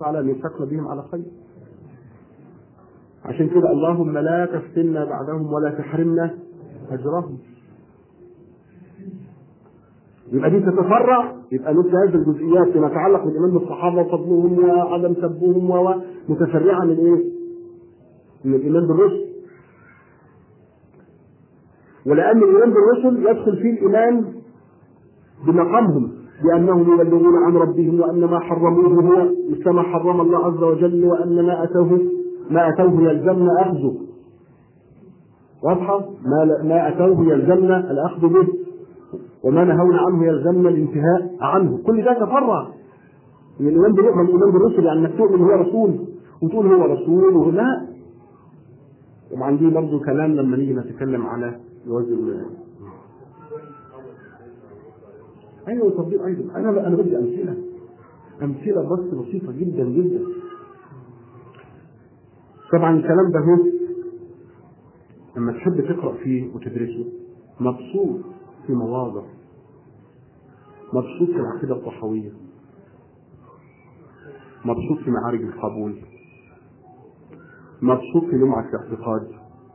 تعالى ان يلحقنا بهم على خير عشان كده اللهم لا تفتنا بعدهم ولا تحرمنا اجرهم يبقى دي تتفرع يبقى مثل هذه الجزئيات فيما يتعلق بالايمان بالصحابه وفضلهم وعدم سبهم ومتفرعه من ايه؟ من الايمان بالرسل ولان الايمان بالرسل يدخل فيه الايمان بمقامهم بانهم يبلغون عن ربهم وان ما حرموه هو مثل ما حرم الله عز وجل وان ما اتوه ما اتوه يلزمنا اخذه واضحه ما ما اتوه يلزمنا الاخذ به وما نهونا عنه يلزمنا الانتهاء عنه كل ده تفرع من الايمان بالرسل من الايمان بالرسل يعني انك تؤمن هو رسول وتقول هو رسول وهو لا طبعا دي برضه كلام لما نيجي نتكلم على جواز ايوه تطبيق ايضا انا انا بدي امثله امثله بس بسيطه جدا جدا طبعا الكلام ده هو لما تحب تقرا فيه وتدرسه مبسوط في مواضع مبسوط في العقيده الطحويه مبسوط في معارج القبول مبسوط في لمعة الاعتقاد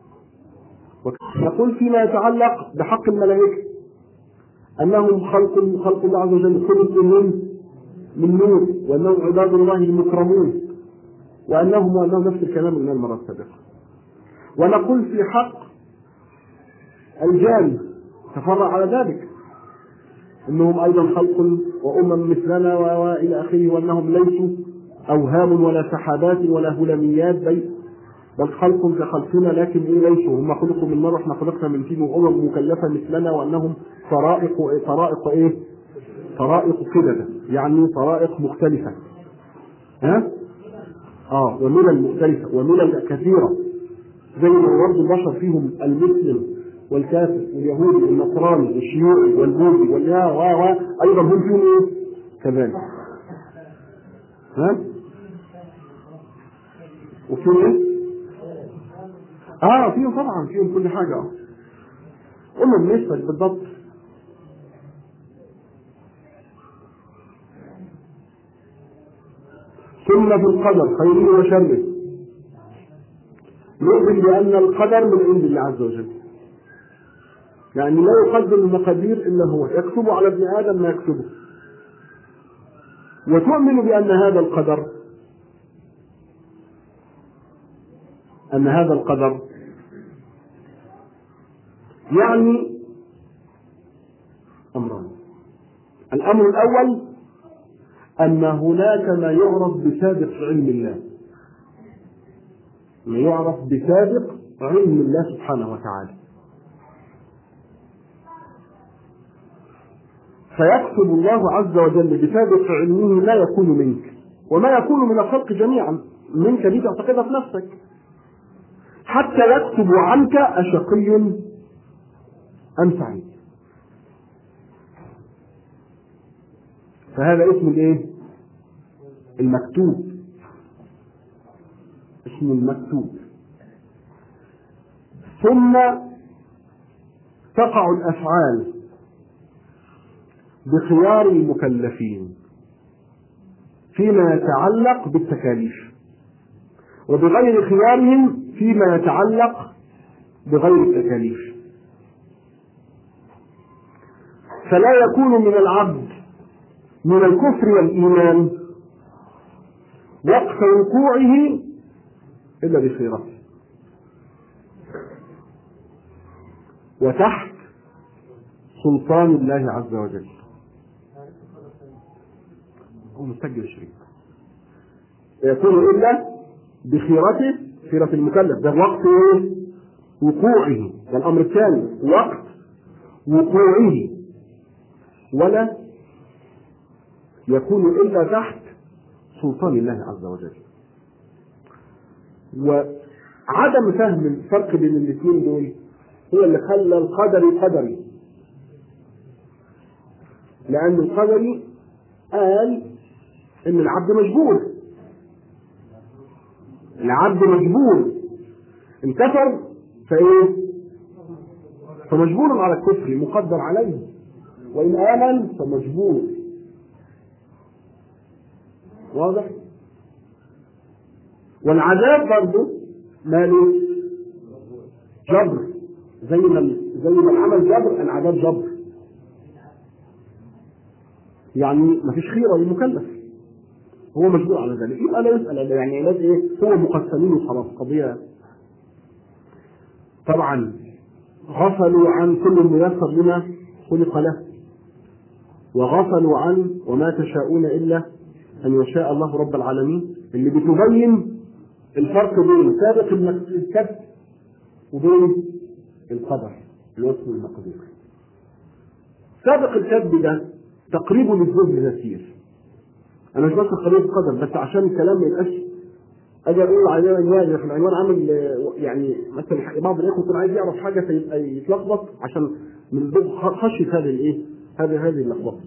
نقول فيما يتعلق بحق الملائكة أنهم خلق خلق الله عز وجل خلق من من نور وأنهم عباد الله المكرمون وأنهم وأنهم نفس الكلام من المرة السابقة ونقول في حق الجان تفرع على ذلك انهم ايضا خلق وامم مثلنا والى اخره وانهم ليسوا اوهام ولا سحابات ولا هلميات بل بل خلق كخلقنا لكن ايه ليسوا هم خلقوا من نار واحنا خلقنا من طين وامم مكلفه مثلنا وانهم طرائق طرائق ايه؟ طرائق قدده يعني طرائق مختلفه ها؟ اه وملل مختلفه وملل كثيره زي ما برضه البشر فيهم المسلم والكافر واليهودي والنصراني والشيوعي والبوذي واليا و و ايضا هم فيهم ايه؟ كذلك ها؟ وفيهم ايه؟ اه فيهم طبعا فيهم كل حاجه اه امم نسبة بالضبط ثم في القدر خيره وشره نؤمن بأن القدر من عند الله عز وجل يعني لا يقدر المقادير إلا هو يكتب على ابن آدم ما يكتبه وتؤمن بأن هذا القدر أن هذا القدر يعني أمران الأمر الأول أن هناك ما يعرف بسابق علم الله ما يعرف بسابق علم الله سبحانه وتعالى فيكتب الله عز وجل بسابق علمه ما يكون منك وما يكون من الخلق جميعا منك دي تعتقدها في نفسك حتى يكتب عنك أشقي أم سعيد فهذا اسم الايه المكتوب اسم المكتوب ثم تقع الافعال بخيار المكلفين فيما يتعلق بالتكاليف وبغير خيارهم فيما يتعلق بغير التكاليف فلا يكون من العبد من الكفر والإيمان وقت وقوعه إلا بخيرته وتحت سلطان الله عز وجل هو مسجل شريك يكون إلا بخيرته خيرة المكلف ده وقت إيه؟ وقوعه ده الأمر الثاني وقت وقوعه ولا يكون إلا تحت سلطان الله عز وجل وعدم فهم الفرق بين الاثنين دول هو اللي خلى القدر قدري لأن القدري قال إن العبد مجبور العبد مجبور إن كفر فإيه؟ فمجبور على الكفر مقدر عليه وإن آمن فمجبور واضح؟ والعذاب برضه ماله جبر زي ما زي ما العمل جبر العذاب جبر يعني ما فيش خيره للمكلف هو مجبور على ذلك يبقى لا يسال يعني علاج ايه هو مقسمين وخلاص قضيه طبعا غفلوا عن كل ميسر لما خلق له وغفلوا عن وما تشاءون الا ان يشاء الله رب العالمين اللي بتبين الفرق بين سابق الكسب وبين القدر اللي هو اسمه المقدور سابق الكذب ده تقريبه للزوج يسير انا مش بس قريب القدر بس عشان الكلام ما يبقاش اجي اقول على عنوان في العنوان عامل يعني مثلا بعض الاخوه يكون عايز يعرف حاجه فيبقى يتلخبط عشان من خشيه هذه الايه؟ هذه هذه اللخبطه.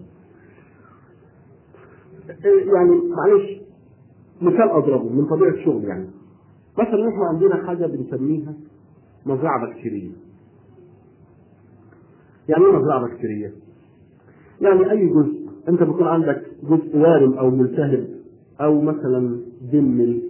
يعني معلش مثال اضربه من طبيعه الشغل يعني. مثلا احنا عندنا حاجه بنسميها مزرعه بكتيريه. يعني ايه مزرعه بكتيريه؟ يعني اي جزء انت بيكون عندك جزء وارم او ملتهب او مثلا دمل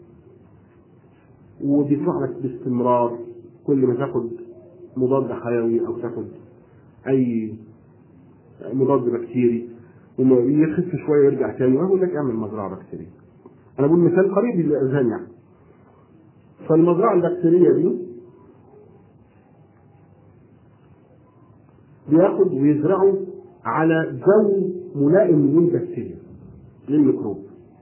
وبيطلع لك باستمرار كل ما تاخد مضاد حيوي او تاخد اي مضاد بكتيري ويخف شويه ويرجع تاني واقول لك اعمل مزرعه بكتيريه. انا بقول مثال قريب للاذهان يعني. فالمزرعه البكتيريه دي بياخد ويزرعه على جو ملائم للبكتيريا للميكروب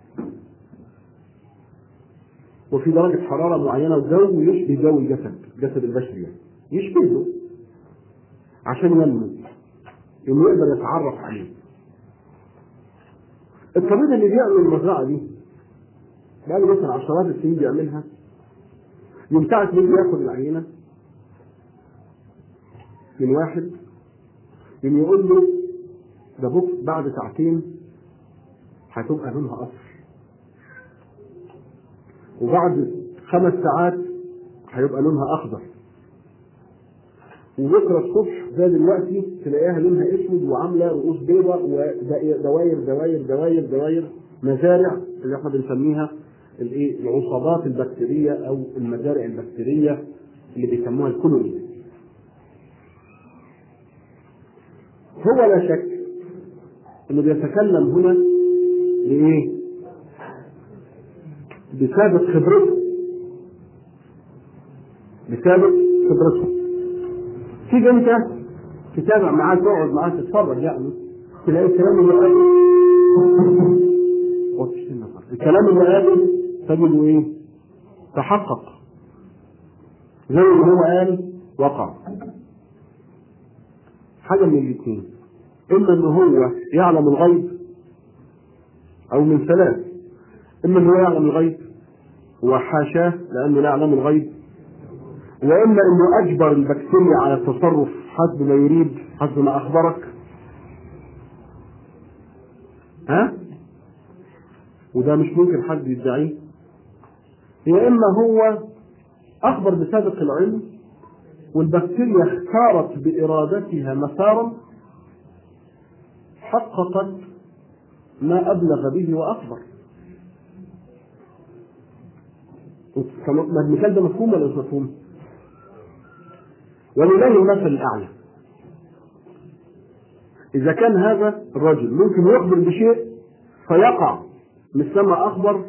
وفي درجة حرارة معينة وجو يشبه جو الجسد الجسد البشري يعني يشبهه عشان ينمو انه يقدر يتعرف عليه الطبيب اللي بيعمل المزرعة دي بقاله مثلا عشرات السنين بيعملها من ساعة ما يجي ياخد العينة من واحد يوم يقول له ده بكره بعد ساعتين هتبقى لونها اصفر وبعد خمس ساعات هيبقى لونها اخضر وبكره الصبح زي دلوقتي تلاقيها لونها اسود وعامله رؤوس بيضاء ودواير دواير دواير دواير مزارع اللي احنا بنسميها الايه العصابات البكتيريه او المزارع البكتيريه اللي بيسموها الكولوني هو لا شك انه بيتكلم هنا لايه؟ بسابق خبرته بسابق خبرته تيجي انت تتابع معاه تقعد معاه تتفرج يعني تلاقي الكلام اللي قاله الكلام اللي قاله تجده ايه؟ تحقق زي ما هو قال وقع حاجه من الاثنين اما ان هو يعلم الغيب او من ثلاث اما ان هو يعلم الغيب وحاشاه لانه لا يعلم الغيب واما انه اجبر البكتيريا على التصرف حسب ما يريد حسب ما اخبرك ها وده مش ممكن حد يدعيه يا اما هو اخبر بسابق العلم والبكتيريا اختارت بارادتها مسارا حققت ما أبلغ به وأخبر المثال ده مفهوم ولا مش مفهوم؟ ولله المثل الأعلى إذا كان هذا الرجل ممكن يخبر بشيء فيقع مثل ما أخبر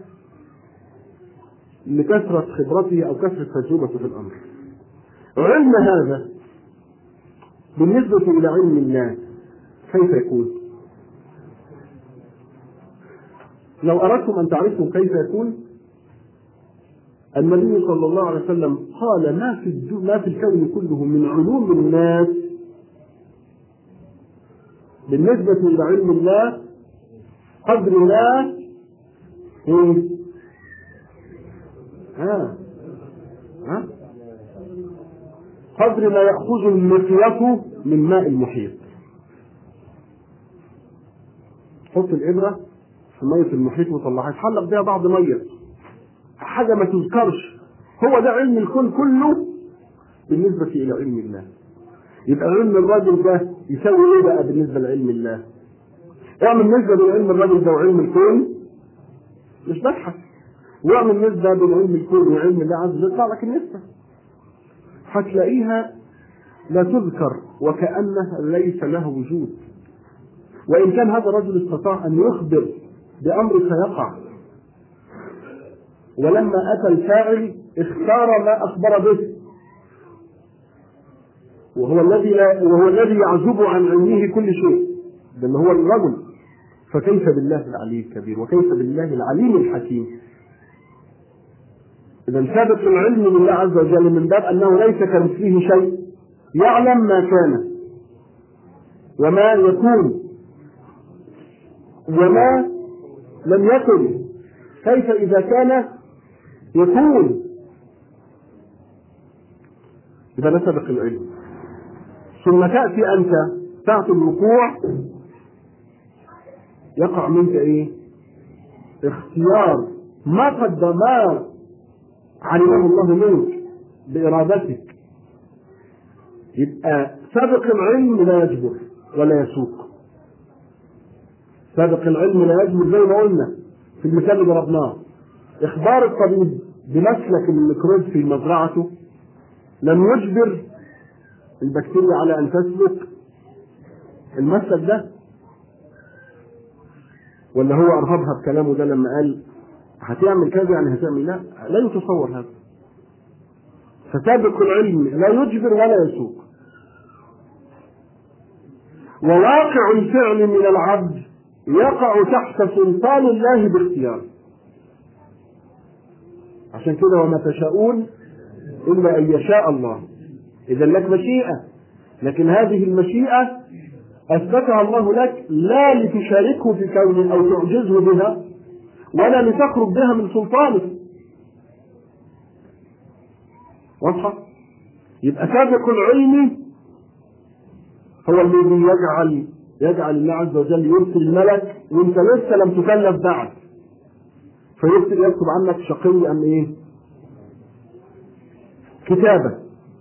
لكثرة خبرته أو كثرة تجربته في الأمر علم هذا بالنسبة إلى علم الله كيف يكون؟ لو أردتم أن تعرفوا كيف يكون النبي صلى الله عليه وسلم قال ما في ما في الكون كله من علوم الناس بالنسبة إلى علم الله قدر لا إيه؟ ها ها قدر ما يأخذ المخيط من ماء المحيط حط الإبرة في مية المحيط وطلعها يتحلق بيها بعض مية حاجة ما تذكرش هو ده علم الكون كله بالنسبة إلى علم الله يبقى علم الراجل ده يساوي ايه بقى بالنسبة لعلم الله؟ اعمل نسبة بين علم الراجل ده وعلم الكون مش ببحث واعمل نسبة بين علم الكون وعلم الله عز وجل يطلع لك النسبة هتلاقيها لا تذكر وكأنه ليس له وجود وإن كان هذا الرجل استطاع أن يخبر بأمر سيقع ولما أتى الفاعل اختار ما أخبر به وهو الذي لا وهو الذي يعزب عن علمه كل شيء بل هو الرجل فكيف بالله العلي الكبير وكيف بالله العليم الحكيم إذا ثابت العلم لله عز وجل من باب أنه ليس كمثله شيء يعلم ما كان وما يكون وما لم يكن كيف إذا كان يكون إذا لا سبق العلم ثم تأتي أنت ساعة الوقوع يقع منك إيه؟ اختيار ما قد ما علمه الله منك بإرادتك يبقى سابق العلم لا يجبر ولا يسوق سابق العلم لا يجبر زي ما قلنا في المثال اللي ضربناه إخبار الطبيب بمسلك الميكروب في مزرعته لم يجبر البكتيريا على أن تسلك المسلك ده ولا هو أرهبها بكلامه ده لما قال هتعمل كذا يعني هتعمل لا لا يتصور هذا فسابق العلم لا يجبر ولا يسوق وواقع الفعل من العبد يقع تحت سلطان الله باختياره عشان كده وما تشاءون إلا أن يشاء الله إذا لك مشيئة لكن هذه المشيئة أثبتها الله لك لا لتشاركه في كونه أو تعجزه بها ولا لتخرج بها من سلطانه واضحة؟ يبقى سابق العلم هو الذي يجعل يجعل الله عز وجل يرسل الملك وانت لسه لم تكلف بعد فيكتب يكتب عنك شقي ام ايه؟ كتابة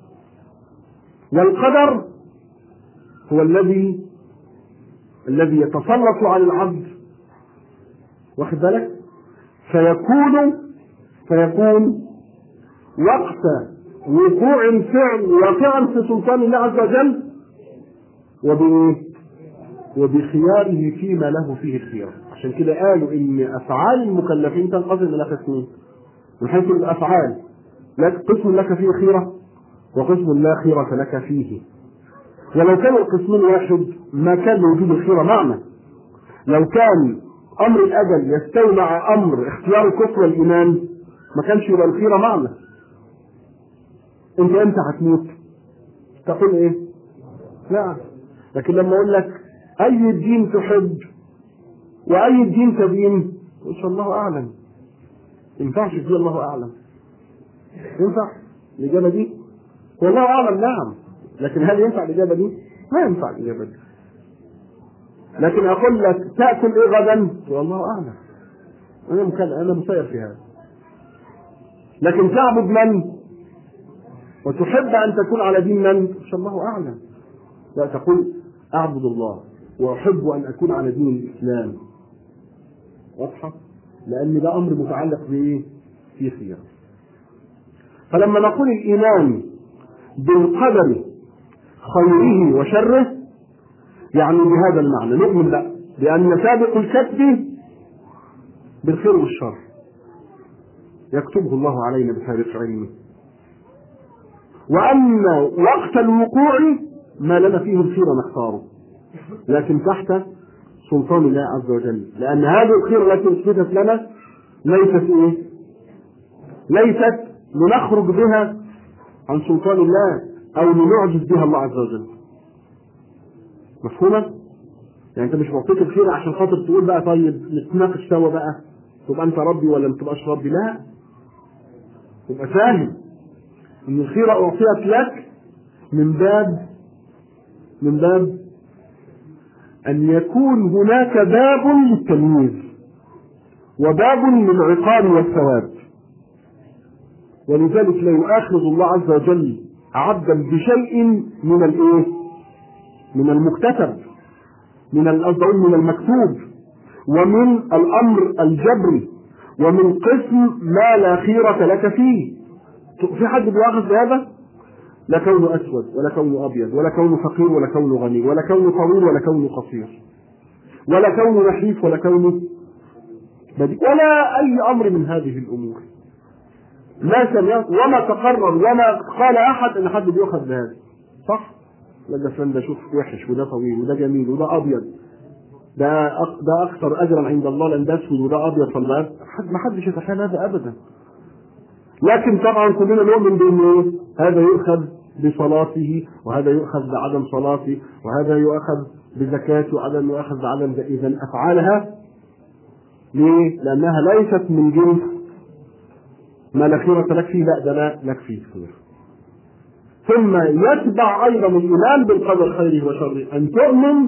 والقدر هو الذي الذي يتسلط على العبد واخد بالك فيكون فيكون وقت وقوع الفعل واقعا في سلطان الله عز وجل وب وبخياره فيما له فيه الخيار عشان كده قالوا ان افعال المكلفين تنقسم الى قسمين من حيث الافعال لك قسم لك فيه خيره وقسم لا خيره لك فيه ولو كان القسمين واحد ما كان لوجود الخيره معنى لو كان امر الاجل يستوي مع امر اختيار الكفر والايمان ما كانش يبقى الخيره معنى انت امتى هتموت تقول ايه لا لكن لما اقول لك اي الدين تحب واي الدين تدين ان شاء الله اعلم ينفعش دي الله اعلم ينفع الاجابه دي والله اعلم نعم لكن هل ينفع الاجابه دي ما ينفع الاجابه دي لكن اقول لك تاكل ايه غدا والله اعلم انا مكلف انا مسير في هذا لكن تعبد من وتحب ان تكون على دين من ان شاء الله اعلم لا تقول اعبد الله واحب ان اكون على دين الاسلام واضحه لان ده امر متعلق بايه في خيار فلما نقول الايمان بالقدر خيره وشره يعني بهذا المعنى نؤمن لا بان سابق الكتب بالخير والشر يكتبه الله علينا بفارق علمه وأن وقت الوقوع ما لنا فيه الخير نختاره لكن تحت سلطان الله عز وجل لأن هذه الخير التي أثبتت لنا ليست إيه؟ ليست لنخرج بها عن سلطان الله أو لنعجز بها الله عز وجل مفهومة؟ يعني أنت مش معطيك الخير عشان خاطر تقول بقى طيب نتناقش سوا بقى تبقى أنت ربي ولا ما تبقاش ربي لا تبقى فاهم ان الخيرة اعطيت لك من باب من باب ان يكون هناك باب للتمييز وباب للعقاب والثواب ولذلك لا يؤاخذ الله عز وجل عبدا بشيء من الايه؟ من المكتسب من من المكتوب ومن الامر الجبري ومن قسم ما لا خيرة لك فيه في حد بيأخذ بهذا؟ لا كونه أسود ولا كونه أبيض ولا كونه فقير ولا كونه غني ولا كونه طويل ولا كونه قصير ولا كونه نحيف ولا كونه بديء ولا أي أمر من هذه الأمور لا سمعت وما تقرر وما قال أحد أن حد بيأخذ بهذا صح؟ لا ده فلان ده شوف وحش وده طويل وده جميل وده أبيض ده أك- ده أكثر أجرا عند الله لأن ده أسود وده أبيض فما حد ما حدش يتخيل هذا أبدا لكن طبعا كلنا نؤمن بأنه هذا يؤخذ بصلاته وهذا يؤخذ بعدم صلاته وهذا يؤخذ بزكاته وعدم يؤخذ بعدم إذا أفعالها ليه؟ لأنها ليست من جنس ما لا خيرة لك فيه لا ده لا لك فيه خير ثم يتبع أيضا الإيمان بالقدر خيره وشره أن تؤمن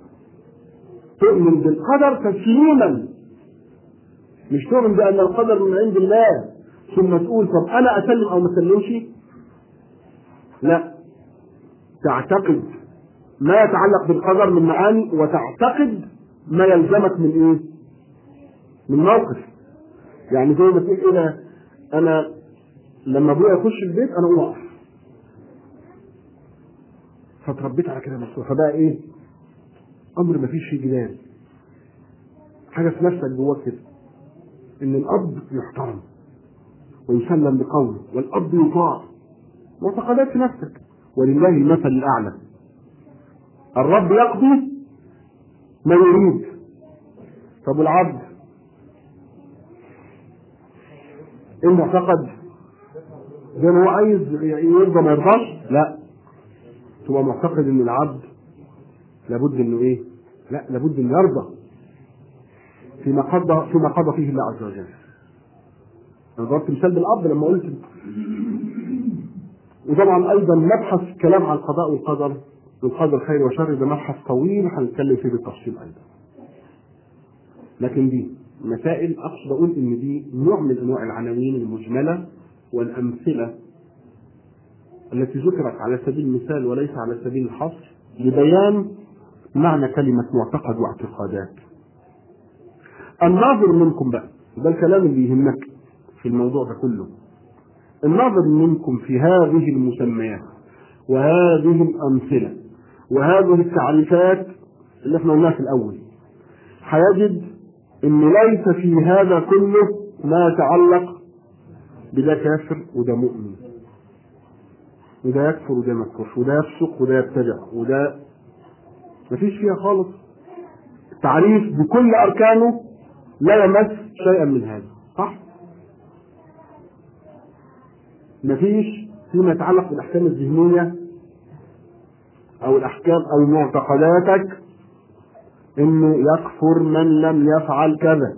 تؤمن بالقدر تسليما مش تؤمن بأن القدر من عند الله ثم تقول طب أنا أسلم أو ما أسلمش لا تعتقد ما يتعلق بالقدر من معاني وتعتقد ما يلزمك من ايه؟ من موقف يعني زي ما تقول ايه انا لما ابويا يخش البيت انا اقوم اقف فتربيت على كده مفتوح فبقى ايه؟ امر ما فيش فيه جدال حاجه في نفسك جواك كده ان الاب يحترم ويسلم بقوله والاب يطاع معتقدات في نفسك ولله المثل الاعلى الرب يقضي ما يريد طب العبد ايه المعتقد زي ما هو عايز يرضى ما يرضاش لا تبقى معتقد ان العبد لابد انه ايه لا لابد انه يرضى فيما قضى فيما قضى فيه الله عز وجل انا ضربت مثال بالاب لما قلت وطبعا ايضا مبحث كلام عن القضاء والقدر والقدر خير وشر ده مبحث طويل هنتكلم فيه بالتفصيل ايضا لكن دي مسائل اقصد اقول ان دي نوع من انواع العناوين المجمله والامثله التي ذكرت على سبيل المثال وليس على سبيل الحصر لبيان معنى كلمه معتقد واعتقادات الناظر منكم بقى ده الكلام اللي يهمك في الموضوع ده كله الناظر منكم في هذه المسميات وهذه الأمثلة وهذه التعريفات اللي احنا قلناها في الأول هيجد إن ليس في هذا كله ما يتعلق بده كافر وده مؤمن وده يكفر وده ما يكفرش وده يفسق وده يبتدع وده مفيش فيها خالص التعريف بكل أركانه لا يمس شيئا من هذا صح؟ مفيش فيما يتعلق بالاحكام الذهنيه او الاحكام او معتقداتك انه يكفر من لم يفعل كذا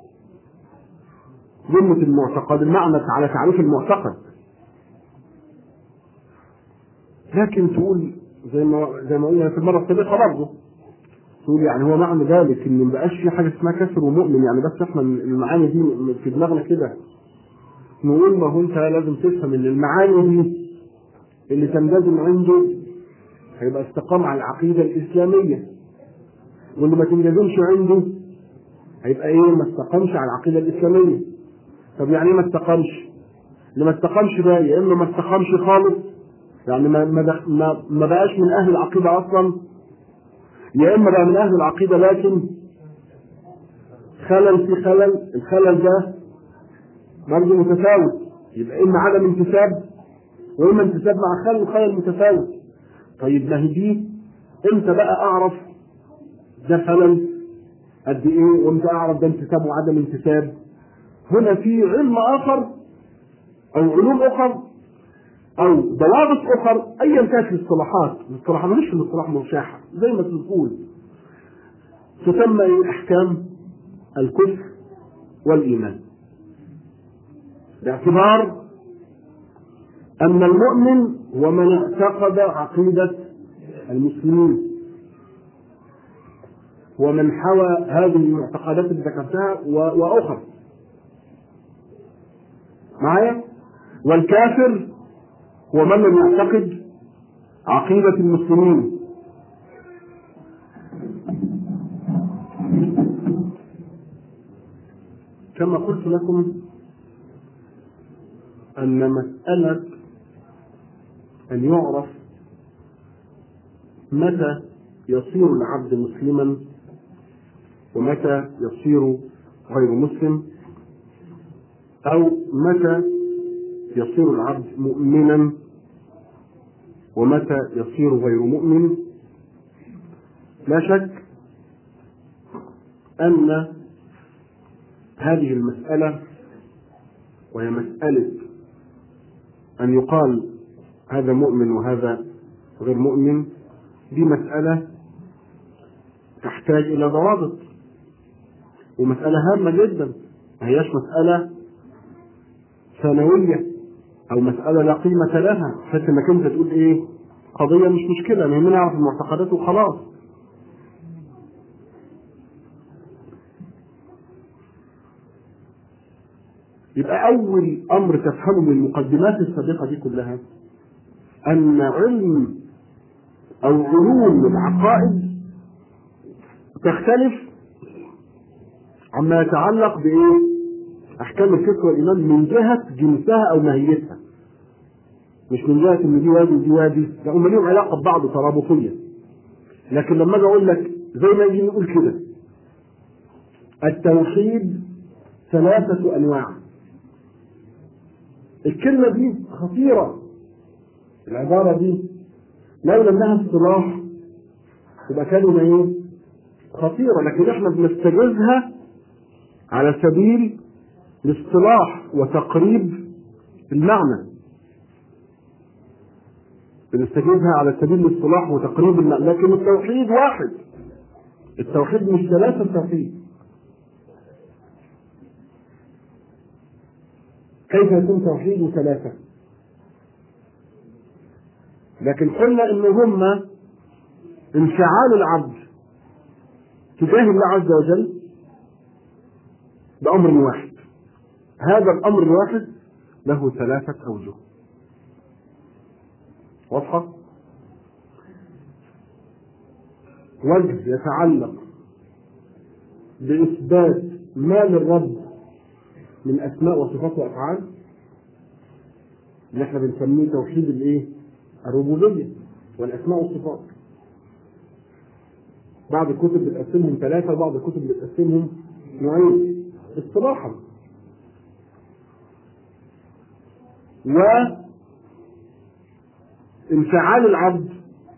ذمة المعتقد المعنى على تعريف المعتقد لكن تقول زي ما زي ما قلنا في المره السابقه برضه تقول يعني هو معنى ذلك ان ما بقاش في حاجه اسمها كافر ومؤمن يعني بس احنا المعاني دي في دماغنا كده نقول ما هو انت لازم تفهم ان المعاني دي اللي تنجزم عنده هيبقى استقام على العقيده الاسلاميه واللي ما تنجزمش عنده هيبقى ايه ما استقامش على العقيده الاسلاميه طب يعني ايه ما استقامش اللي ما استقامش ده يا اما ما استقامش خالص يعني ما ما ما, ما بقاش من اهل العقيده اصلا يا اما بقى من اهل العقيده لكن خلل في خلل الخلل ده برضه متفاوت يبقى اما عدم انتساب واما انتساب مع خلل وخلل متفاوت طيب ما هي دي امتى بقى اعرف ده خلل قد ايه وامتى اعرف ده انتساب وعدم انتساب هنا في علم اخر او علوم اخر او ضوابط اخر ايا كانت الاصطلاحات الاصطلاحات مش الاصطلاح مرشحه زي ما تقول تسمى ايه احكام الكفر والايمان باعتبار ان المؤمن هو من اعتقد عقيده المسلمين ومن حوى هذه المعتقدات اللي ذكرتها واخرى معايا والكافر هو من لم يعتقد عقيدة المسلمين كما قلت لكم أن مسألة أن يعرف متى يصير العبد مسلما ومتى يصير غير مسلم أو متى يصير العبد مؤمنا ومتى يصير غير مؤمن لا شك أن هذه المسألة وهي مسألة أن يقال هذا مؤمن وهذا غير مؤمن دي مسألة تحتاج إلى ضوابط ومسألة هامة جدا ما هياش مسألة ثانوية أو مسألة لا قيمة لها حتى إنك أنت تقول إيه قضية مش مشكلة المهم نعرف المعتقدات وخلاص يبقى أول أمر تفهمه من المقدمات السابقة دي كلها أن علم أو علوم العقائد تختلف عما يتعلق بإيه؟ أحكام الفقه والإيمان من جهة جنسها أو ماهيتها. مش من جهة إن دي وادي ودي وادي، لا هم ليهم علاقة ببعض ترابطية. لكن لما أجي أقول لك زي ما يجي نقول كده التوحيد ثلاثة أنواع. الكلمة دي خطيرة. العبارة دي لولا انها اصطلاح تبقى كلمه ايه؟ خطيره لكن احنا بنستجيزها على سبيل الاصطلاح وتقريب المعنى بنستجيزها على سبيل الاصطلاح وتقريب المعنى لكن التوحيد واحد التوحيد مش ثلاثة توحيد كيف يكون توحيد ثلاثة؟ لكن قلنا ان هم انفعال العبد تجاه الله عز وجل بأمر واحد هذا الأمر الواحد له ثلاثة أوجه واضحة؟ وجه يتعلق بإثبات ما للرب من أسماء وصفات وأفعال اللي احنا بنسميه توحيد الإيه؟ الربوبية والأسماء والصفات بعض الكتب بتقسمهم ثلاثة وبعض الكتب بتقسمهم نوعين اصطلاحا وانفعال العبد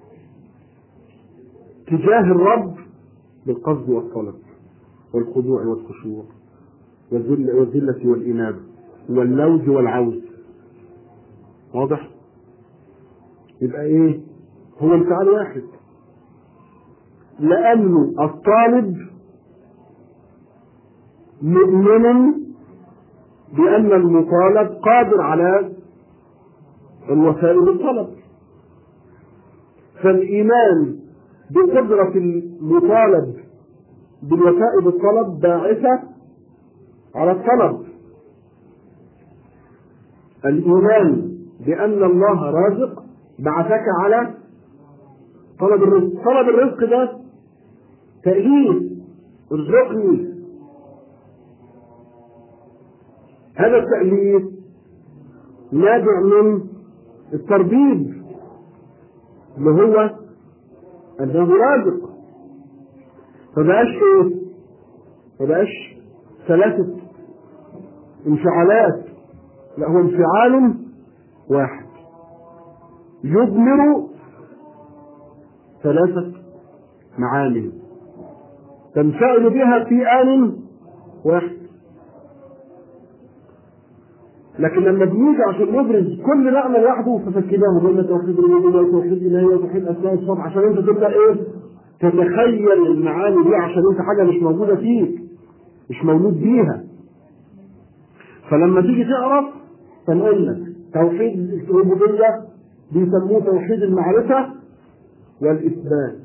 تجاه الرب بالقصد والطلب والخضوع والخشوع والذلة والإنابة واللوز والعوز واضح؟ يبقى ايه هو انفعال واحد لانه الطالب مؤمن بان المطالب قادر على الوفاء بالطلب فالايمان بقدرة المطالب بالوفاء بالطلب باعثة على الطلب الإيمان بأن الله رازق بعثك على طلب الرزق طلب الرزق ده تأليف ارزقني هذا التأليف نابع من التربيب اللي هو أنه رازق فبقاش إيه؟ فبقاش ثلاثة انفعالات لا هو انفعال واحد يضمر ثلاثة معاني تنفعل بها في آن واحد لكن لما بنيجي عشان نبرز كل معنى لوحده ففكناه قلنا توحيد الربوبيه وتوحيد الالهيه وتوحيد اسماء الصفات عشان انت تبدا ايه؟ تتخيل المعاني دي عشان انت حاجه مش موجوده فيك مش مولود بيها فلما تيجي تعرف فنقول لك توحيد الربوبيه بيسموه توحيد المعرفه والاثبات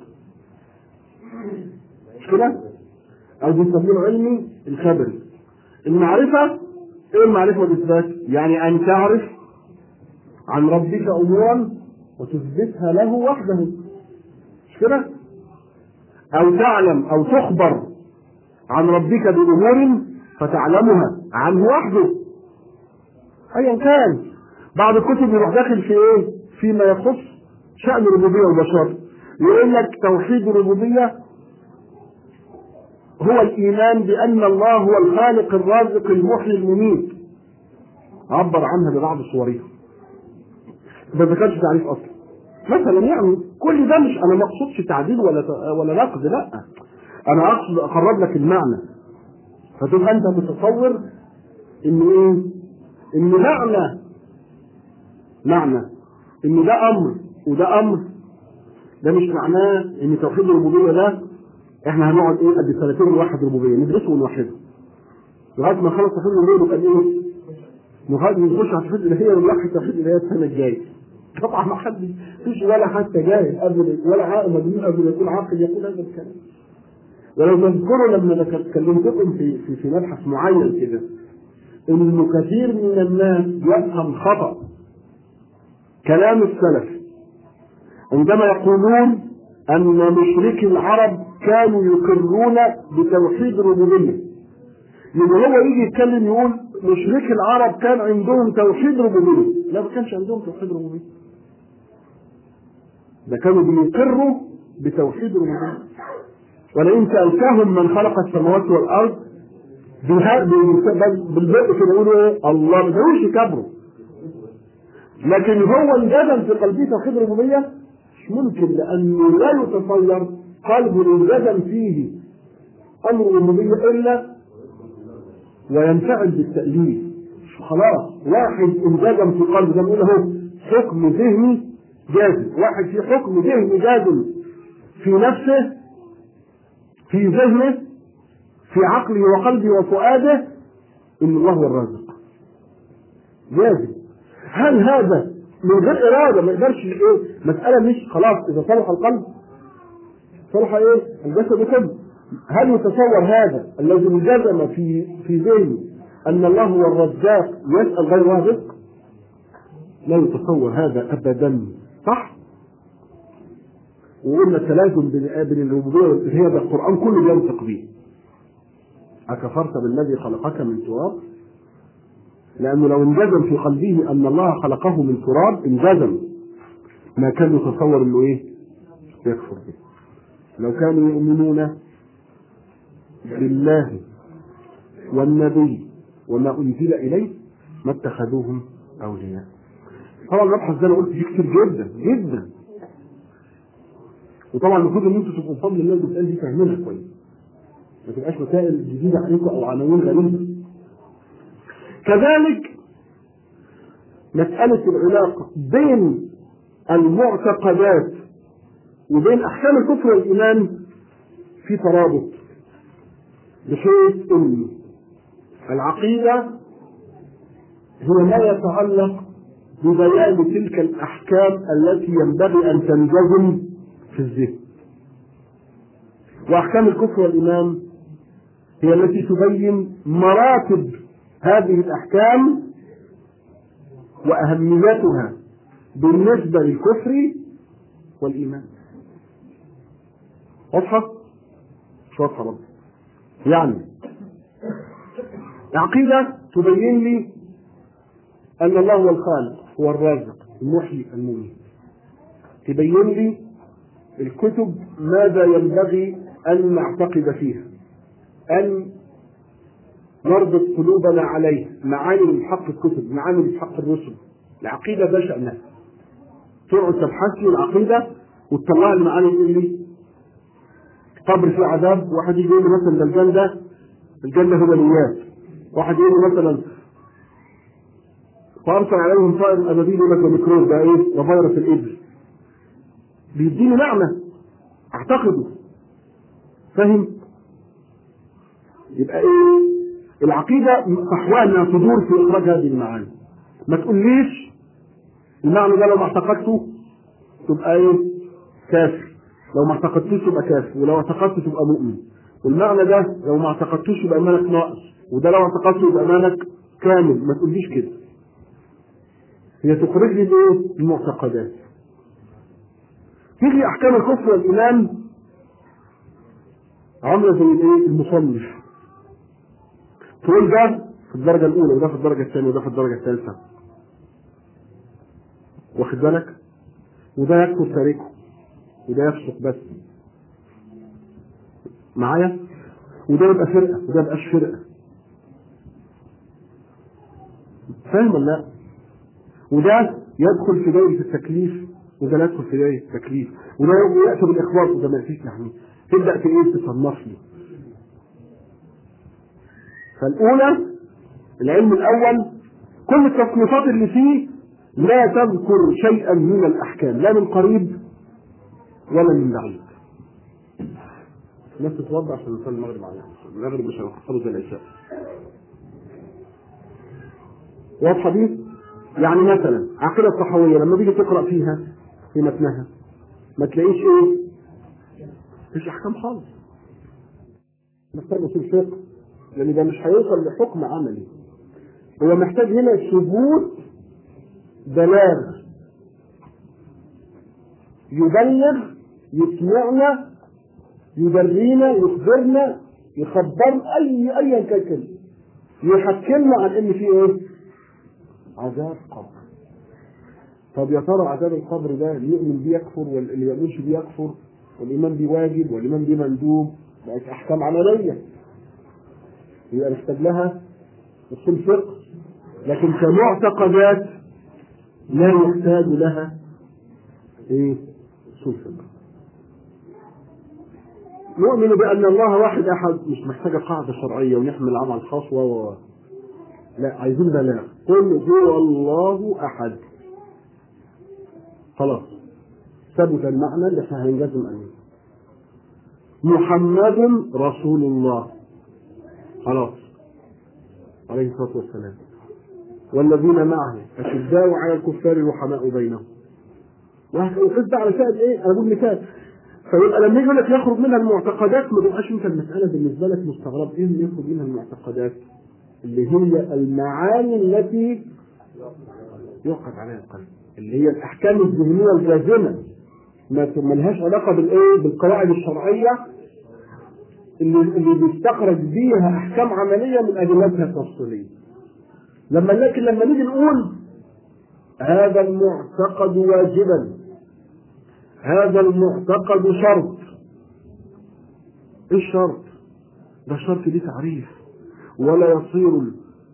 مش كده؟ او بيسموه علمي الخبري المعرفه ايه المعرفة والإثبات؟ يعني أن تعرف عن ربك أمورا وتثبتها له وحده مش كده؟ أو تعلم أو تخبر عن ربك بأمور فتعلمها عنه وحده ايا كان بعض الكتب يروح داخل في ايه فيما يخص شأن الربوبية والبشر يقول لك توحيد الربوبية هو الإيمان بأن الله هو الخالق الرازق المحيي المميت عبر عنها ببعض صورها ما ذكرش تعريف أصلا مثلا يعني كل ده مش أنا ما أقصدش تعديل ولا ولا نقد لا أنا أقصد أقرب لك المعنى فتبقى أنت متصور إن إيه؟ إن معنى معنى إن ده أمر وده أمر ده مش معناه إن توحيد الربوبية ده احنا هنقعد ايه قد سنتين نوحد ربوبيه ندرسه ونوحده لغايه ما نخلص توحيد الربوبيه نبقى ايه؟ لغايه ما نخش على توحيد الالهيه ونوحد توحيد الالهيه السنه الجايه طبعا ما حد فيش ولا حتى جاهل قبل ولا عاقل مجنون قبل يكون عاقل يقول هذا الكلام ولو تذكروا لما كلمتكم في في, في مبحث معين كده انه كثير من الناس يفهم خطا كلام السلف عندما يقولون ان مشركي العرب كانوا يقرون بتوحيد الربوبيه يبقى هو يجي يتكلم يقول مشركي العرب كان عندهم توحيد ربوبيه لا ما كانش عندهم توحيد ربوبيه ده كانوا بيقروا بتوحيد الربوبيه ولئن سالتهم من خلق السماوات والارض بالبدء كده يقولوا ايه الله ما كانوش يكبروا لكن هو انجزم في قلبه توحيد الربوبيه مش ممكن لانه لا يتصور قلب انجزم فيه امر الربوبيه الا وينفعل بالتأليف خلاص واحد انجزم في قلبه زي ما بنقول اهو حكم ذهني جازم واحد في حكم ذهني جازم في نفسه في ذهنه في عقله وقلبه وفؤاده ان الله هو الرازق جازم هل هذا من غير اراده ما يقدرش ايه مساله مش خلاص اذا صلح القلب صلح ايه الجسد كله هل يتصور هذا الذي انجزم في في ذهنه ان الله هو الرزاق يسال غير رازق لا يتصور هذا ابدا صح وقلنا التلازم بين الربوبيه والالوهيه ده القران كله بينطق به اكفرت بالذي خلقك من تراب لانه لو انجزم في قلبه ان الله خلقه من تراب انجزم ما كان يتصور انه ايه يكفر به لو كانوا يؤمنون بالله والنبي وما انزل اليه ما اتخذوهم اولياء طبعا المبحث ده انا قلت فيه كتير جدا جدا وطبعا المفروض ان انتم تبقوا بفضل الله المسائل دي فاهمينها كويس ما تبقاش مسائل جديده عليكم او عناوين غريبه كذلك مسألة العلاقة بين المعتقدات وبين أحكام الكفر والإيمان في ترابط بحيث أن العقيدة هو ما يتعلق ببيان تلك الأحكام التي ينبغي أن تنجزم في الذهن وأحكام الكفر والإيمان هي التي تبين مراتب هذه الأحكام وأهميتها بالنسبة للكفر والإيمان واضحة؟ مش واضحة برضه يعني عقيدة تبين لي أن الله هو الخالق هو الرازق المحيي المميت تبين لي الكتب ماذا ينبغي أن نعتقد فيها أن نربط قلوبنا عليه معاني من حق الكتب معاني من حق الرسل العقيدة ده شأنها تقعد تبحث لي العقيدة وتطلع لي معاني تقول لي قبر في عذاب واحد يجي يقول لي مثلا ده الجنة الجنة هدنيات واحد يقول لي مثلا فارسل عليهم طائر ابابيل يقول لك ده ميكروب ده ايه؟ ده فيروس الابل بيديني معنى اعتقده فاهم؟ يبقى ايه؟ العقيدة صحوها انها تدور في اخراج هذه المعاني ما تقوليش المعنى ده لو ما اعتقدته تبقى ايه؟ كافر لو ما اعتقدتوش تبقى كافر ولو اعتقدته تبقى مؤمن والمعنى ده لو ما اعتقدتوش يبقى ايمانك ناقص وده لو اعتقدته يبقى ايمانك كامل ما تقوليش كده هي تخرج لي الايه؟ المعتقدات تيجي احكام الكفر والايمان عامله زي الايه؟ المصنف تقول ده في الدرجة الأولى وده في الدرجة الثانية وده في الدرجة الثالثة واخد بالك وده يكفر تاركه وده يفسق بس معايا وده يبقى فرقة وده يبقاش فرقة فاهم ولا لا؟ وده يدخل في دائرة التكليف وده لا يدخل في دائرة التكليف وده يأتي بالإخبار وده ما يأتيش يعني تبدأ في إيه تصنف لي فالأولى العلم الأول كل التصنيفات اللي فيه لا تذكر شيئا من الأحكام لا من قريب ولا من بعيد الناس تتوضع عشان نصلي المغرب عليها المغرب مش هنخسره زي العشاء واضحة دي؟ يعني مثلا عقيدة الصحوية لما تيجي تقرأ فيها في متنها ما تلاقيش ايه؟ مفيش أحكام خالص محتاج أصول فقه لأن ده مش هيوصل لحكم عملي هو محتاج هنا ثبوت بلاغ يبلغ يسمعنا يدرينا يخبرنا يخبر اي ايا كان كده يحكمنا عن ان في ايه؟ عذاب قبر طب يا ترى عذاب القبر ده اللي يؤمن بيه يكفر واللي ما يؤمنش بيه يكفر والايمان بيه واجب والايمان بيه مندوب بقت احكام عمليه يبقى نحتاج لها اصول فقه لكن كمعتقدات لا يحتاج لها ايه اصول فقه نؤمن بان الله واحد احد مش محتاجه قاعده شرعيه ونحمل عمل خاص و لا عايزين بلاغ قل هو الله احد خلاص ثبت المعنى اللي احنا هنجزم عليه محمد رسول الله خلاص عليه الصلاه والسلام والذين معه اشداء على الكفار رحماء بينهم وقصد ده على سائل ايه؟ انا بقول مثال فيبقى لما يجي لك يخرج منها المعتقدات ما تبقاش انت المساله بالنسبه لك مستغرب ايه اللي يخرج منها المعتقدات؟ اللي هي المعاني التي يعقد عليها القلب اللي هي الاحكام الذهنيه الجازمه ما لهاش علاقه بالايه؟ بالقواعد الشرعيه اللي اللي بيستخرج بيها احكام عمليه من ادلتها التفصيليه. لما لكن لما نيجي نقول هذا المعتقد واجبا هذا المعتقد شرط ايه الشرط ده الشرط ليه تعريف ولا يصير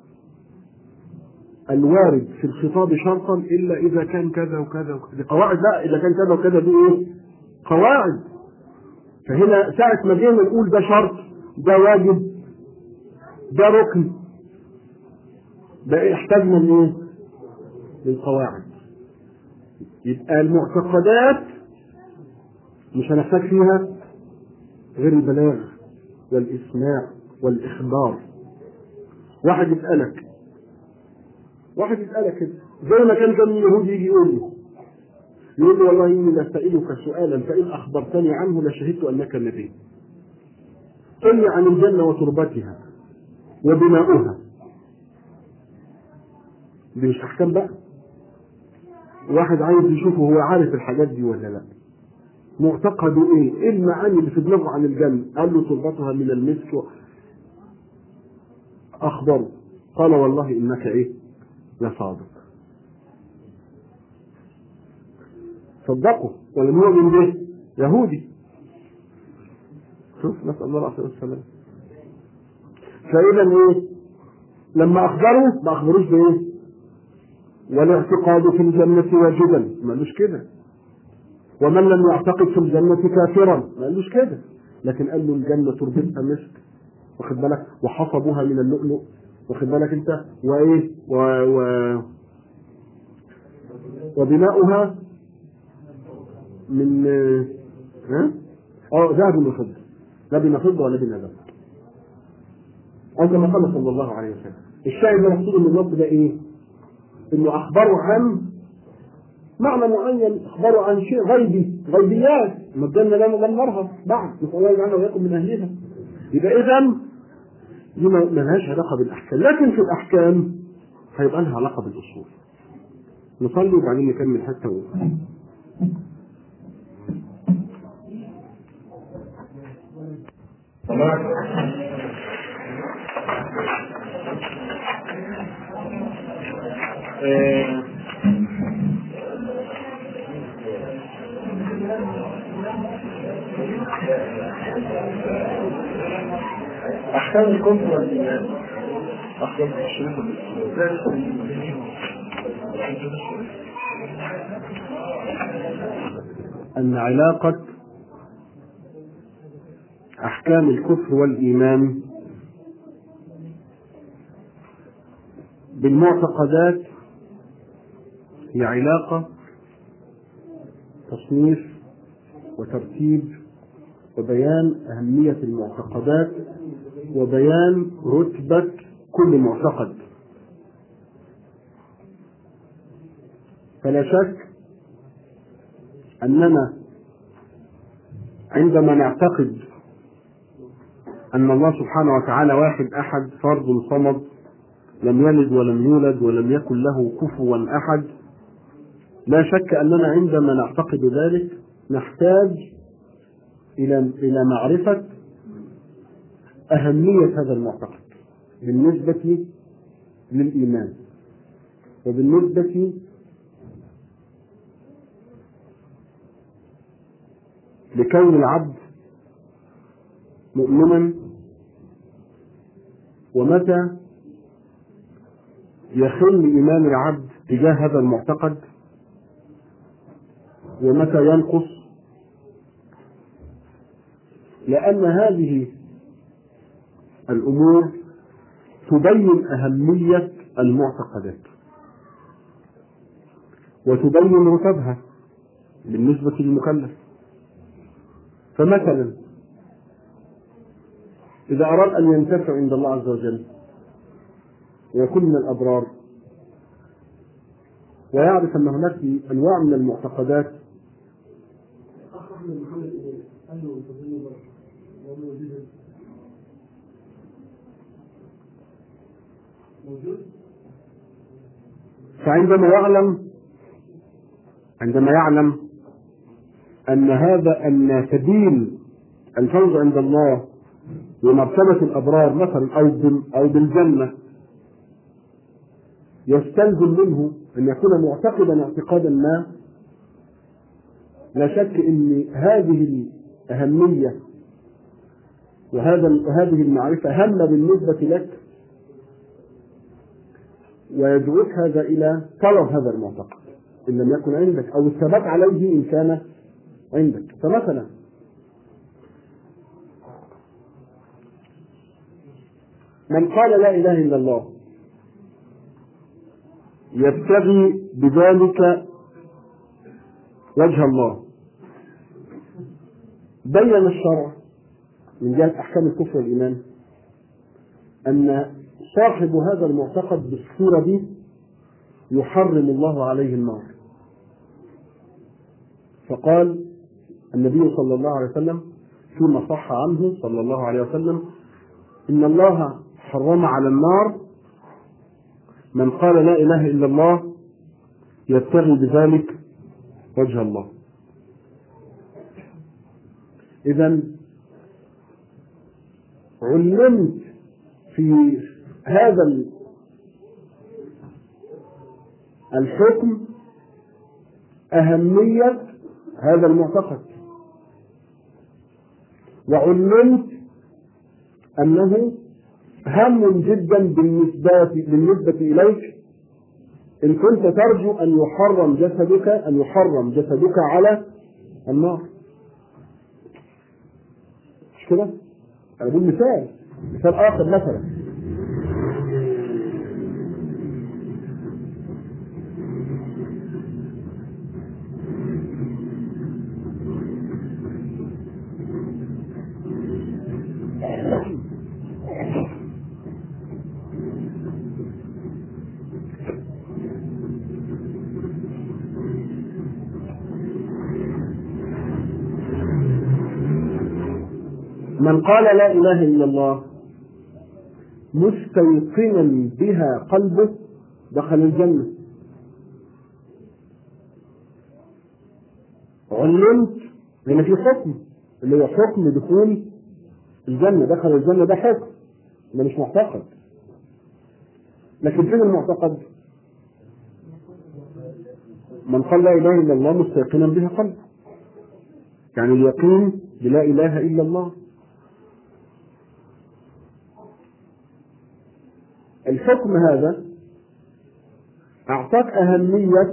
الوارد في الخطاب شرطا الا اذا كان كذا وكذا وكذا دي قواعد لا اذا كان كذا وكذا دي ايه قواعد فهنا ساعة ما جينا نقول ده شرط ده واجب ده ركن ده احتاجنا لايه؟ للقواعد يبقى المعتقدات مش هنحتاج فيها غير البلاغ والإسماع والإخبار واحد يسألك واحد يسألك كده زي ما كان كان اليهودي يجي يقول لي يقول لي والله إني لأسألك سؤالا فإن أخبرتني عنه لشهدت أنك نبي قل لي عن الجنة وتربتها وبناؤها دي مش أحكام بقى واحد عايز يشوف هو عارف الحاجات دي ولا لا معتقده ايه؟ ايه المعاني اللي في دماغه عن الجنة؟ قال له تربتها من المسك و... اخبره قال والله انك ايه؟ لصادق صدقه ولم يؤمن به يهودي شوف نسأل الله العافية والسلام فإذا إيه؟ لما أخبره ما أخبروش بإيه؟ والاعتقاد في الجنة واجبا ما قالوش كده ومن لم يعتقد في الجنة كافرا ما قالوش كده لكن قال له الجنة تربتها مسك واخد بالك وحصبوها من اللؤلؤ واخد بالك انت وايه و, و وبناؤها من ها اه ذهب وفضة لا بنا فضة ولا بنا ذهب أو كما قال صلى الله عليه وسلم الشاهد المقصود من النص ده ايه؟ انه اخبروا عن معنى معين اخبروا عن شيء غيبي غيبيات ما الجنه لا نغمرها بعد نسال الله يجعلنا واياكم من اهلها يبقى اذا دي ما لهاش علاقه بالاحكام لكن في الاحكام هيبقى لها علاقه بالاصول نصلي وبعدين نكمل حتى و... صلاة آه، أحكام الكفر والإيمان أحكام الشرك أن علاقة أحكام الكفر والإيمان بالمعتقدات هي علاقة تصنيف وترتيب وبيان أهمية المعتقدات وبيان رتبة كل معتقد فلا شك أننا عندما نعتقد أن الله سبحانه وتعالى واحد أحد فرد صمد لم يلد ولم يولد ولم يكن له كفوا أحد لا شك أننا عندما نعتقد ذلك نحتاج إلى إلى معرفة أهمية هذا المعتقد بالنسبة للإيمان وبالنسبة لكون العبد مؤمنا ومتى يخل إيمان العبد تجاه هذا المعتقد ومتى ينقص لأن هذه الأمور تبين أهمية المعتقدات وتبين رتبها بالنسبة للمكلف فمثلا إذا أراد أن ينتفع عند الله عز وجل ويكون من الأبرار ويعرف أن هناك أنواع من المعتقدات فعندما يعلم عندما يعلم أن هذا أن سبيل الفوز عند الله ومرتبة الأبرار مثلا أو أو بالجنة يستلزم منه أن يكون معتقدا اعتقادا ما لا شك أن هذه الأهمية وهذا هذه المعرفة هامة بالنسبة لك ويدعوك هذا إلى طلب هذا المعتقد إن لم يكن عندك أو الثبات عليه إن كان عندك فمثلا من قال لا إله إلا الله يبتغي بذلك وجه الله بين الشرع من جهة أحكام الكفر والإيمان أن صاحب هذا المعتقد بالصورة دي يحرم الله عليه النار فقال النبي صلى الله عليه وسلم فيما صح عنه صلى الله عليه وسلم إن الله حرم على النار من قال لا إله إلا الله يبتغي بذلك وجه الله إذا علمت في هذا الحكم أهمية هذا المعتقد وعلمت أنه هام جدا بالنسبة بالنسبة إليك إن كنت ترجو أن يحرم جسدك أن يحرم جسدك على النار مش كده؟ أنا بقول مثال مثال آخر مثلا من قال لا إله إلا الله مستيقنا بها قلبه دخل الجنة علمت لأن في حكم اللي هو حكم دخول الجنة دخل الجنة ده حكم ده مش معتقد لكن فين المعتقد؟ من قال لا اله الا الله مستيقنا بها قلبه يعني اليقين بلا اله الا الله الحكم هذا اعطاك اهميه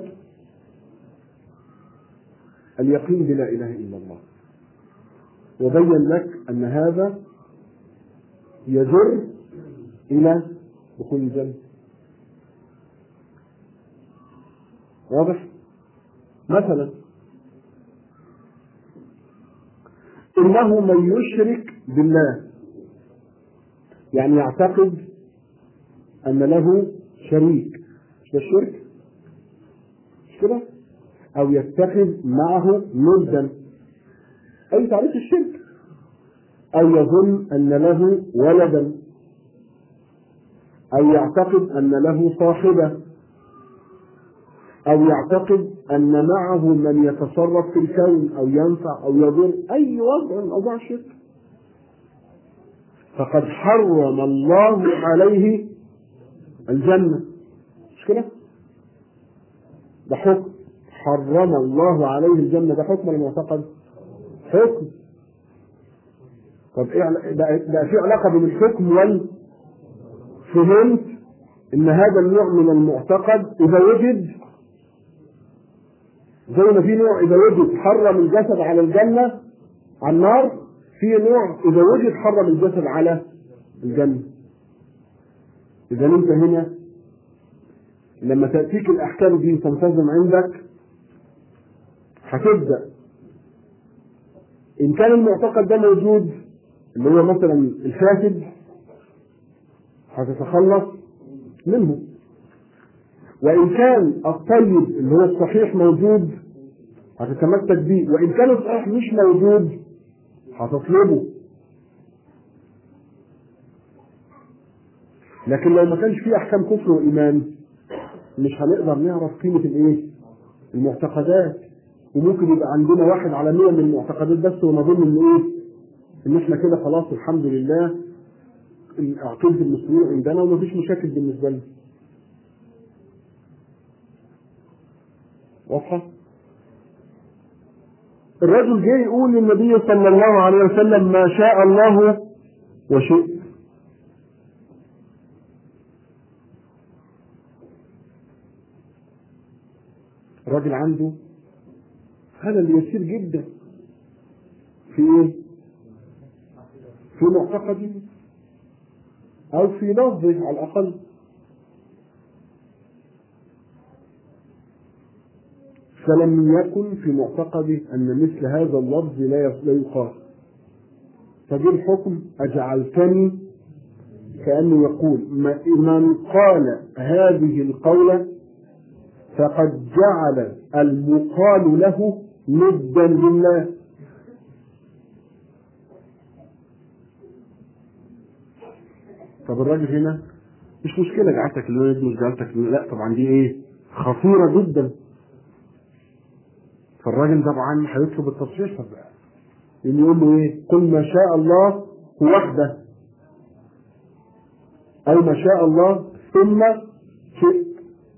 اليقين بلا اله الا الله وبين لك ان هذا يجر الى دخول الجنه واضح مثلا انه من يشرك بالله يعني يعتقد ان له شريك مش ده الشرك مش كده او يتخذ معه ندا اي تعريف الشرك او يظن ان له ولدا او يعتقد ان له صاحبه أو يعتقد أن معه من يتصرف في الكون أو ينفع أو يضر أي وضع من أوضاع الشرك فقد حرم الله عليه الجنة مش كده؟ ده حكم حرم الله عليه الجنة ده حكم ولا معتقد؟ حكم طب ايه بقى بقى في علاقة بين الحكم وال فهمت ان هذا النوع من المعتقد اذا وجد زي ما في نوع اذا وجد حرم الجسد على الجنه على النار في نوع اذا وجد حرم الجسد على الجنه اذا انت هنا لما تاتيك الاحكام دي وتنتظم عندك هتبدا ان كان المعتقد ده موجود اللي هو مثلا الفاسد هتتخلص منه وإن كان الطيب اللي هو الصحيح موجود هتتمسك بيه وإن كان الصحيح مش موجود هتطلبه لكن لو ما كانش فيه أحكام كفر وإيمان مش هنقدر نعرف قيمة الإيه؟ المعتقدات وممكن يبقى عندنا واحد على مية من المعتقدات بس ونظن إن إيه؟ إن إحنا كده خلاص الحمد لله عقيدة المسلمين عندنا ومفيش مشاكل بالنسبة لنا. واضحة؟ الرجل جه يقول للنبي صلى الله عليه وسلم ما شاء الله وشئت الراجل عنده خلل يسير جدا في ايه؟ في معتقده او في لفظه على الاقل فلم يكن في معتقده ان مثل هذا اللفظ لا لا يقال فجه الحكم اجعلتني كانه يقول من قال هذه القوله فقد جعل المقال له ندا لله طب الراجل هنا مش مشكله جعلتك الولد مش جعلتك لا طبعا دي ايه خطيره جدا فالراجل طبعا هيطلب التصحيح طب ان يقول له ايه قل ما شاء الله وحده او ما شاء الله ثم شئت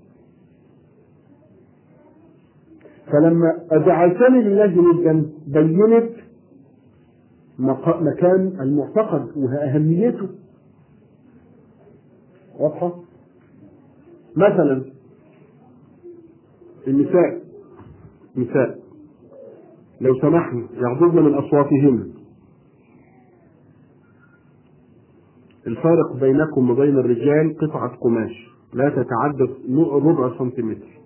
فلما أجعلتني لله ندا بينت مكان المعتقد وأهميته واضحة؟ مثلا النساء نساء لو سمحنا يغضبن من أصواتهن الفارق بينكم وبين الرجال قطعة قماش لا تتعدى ربع سنتيمتر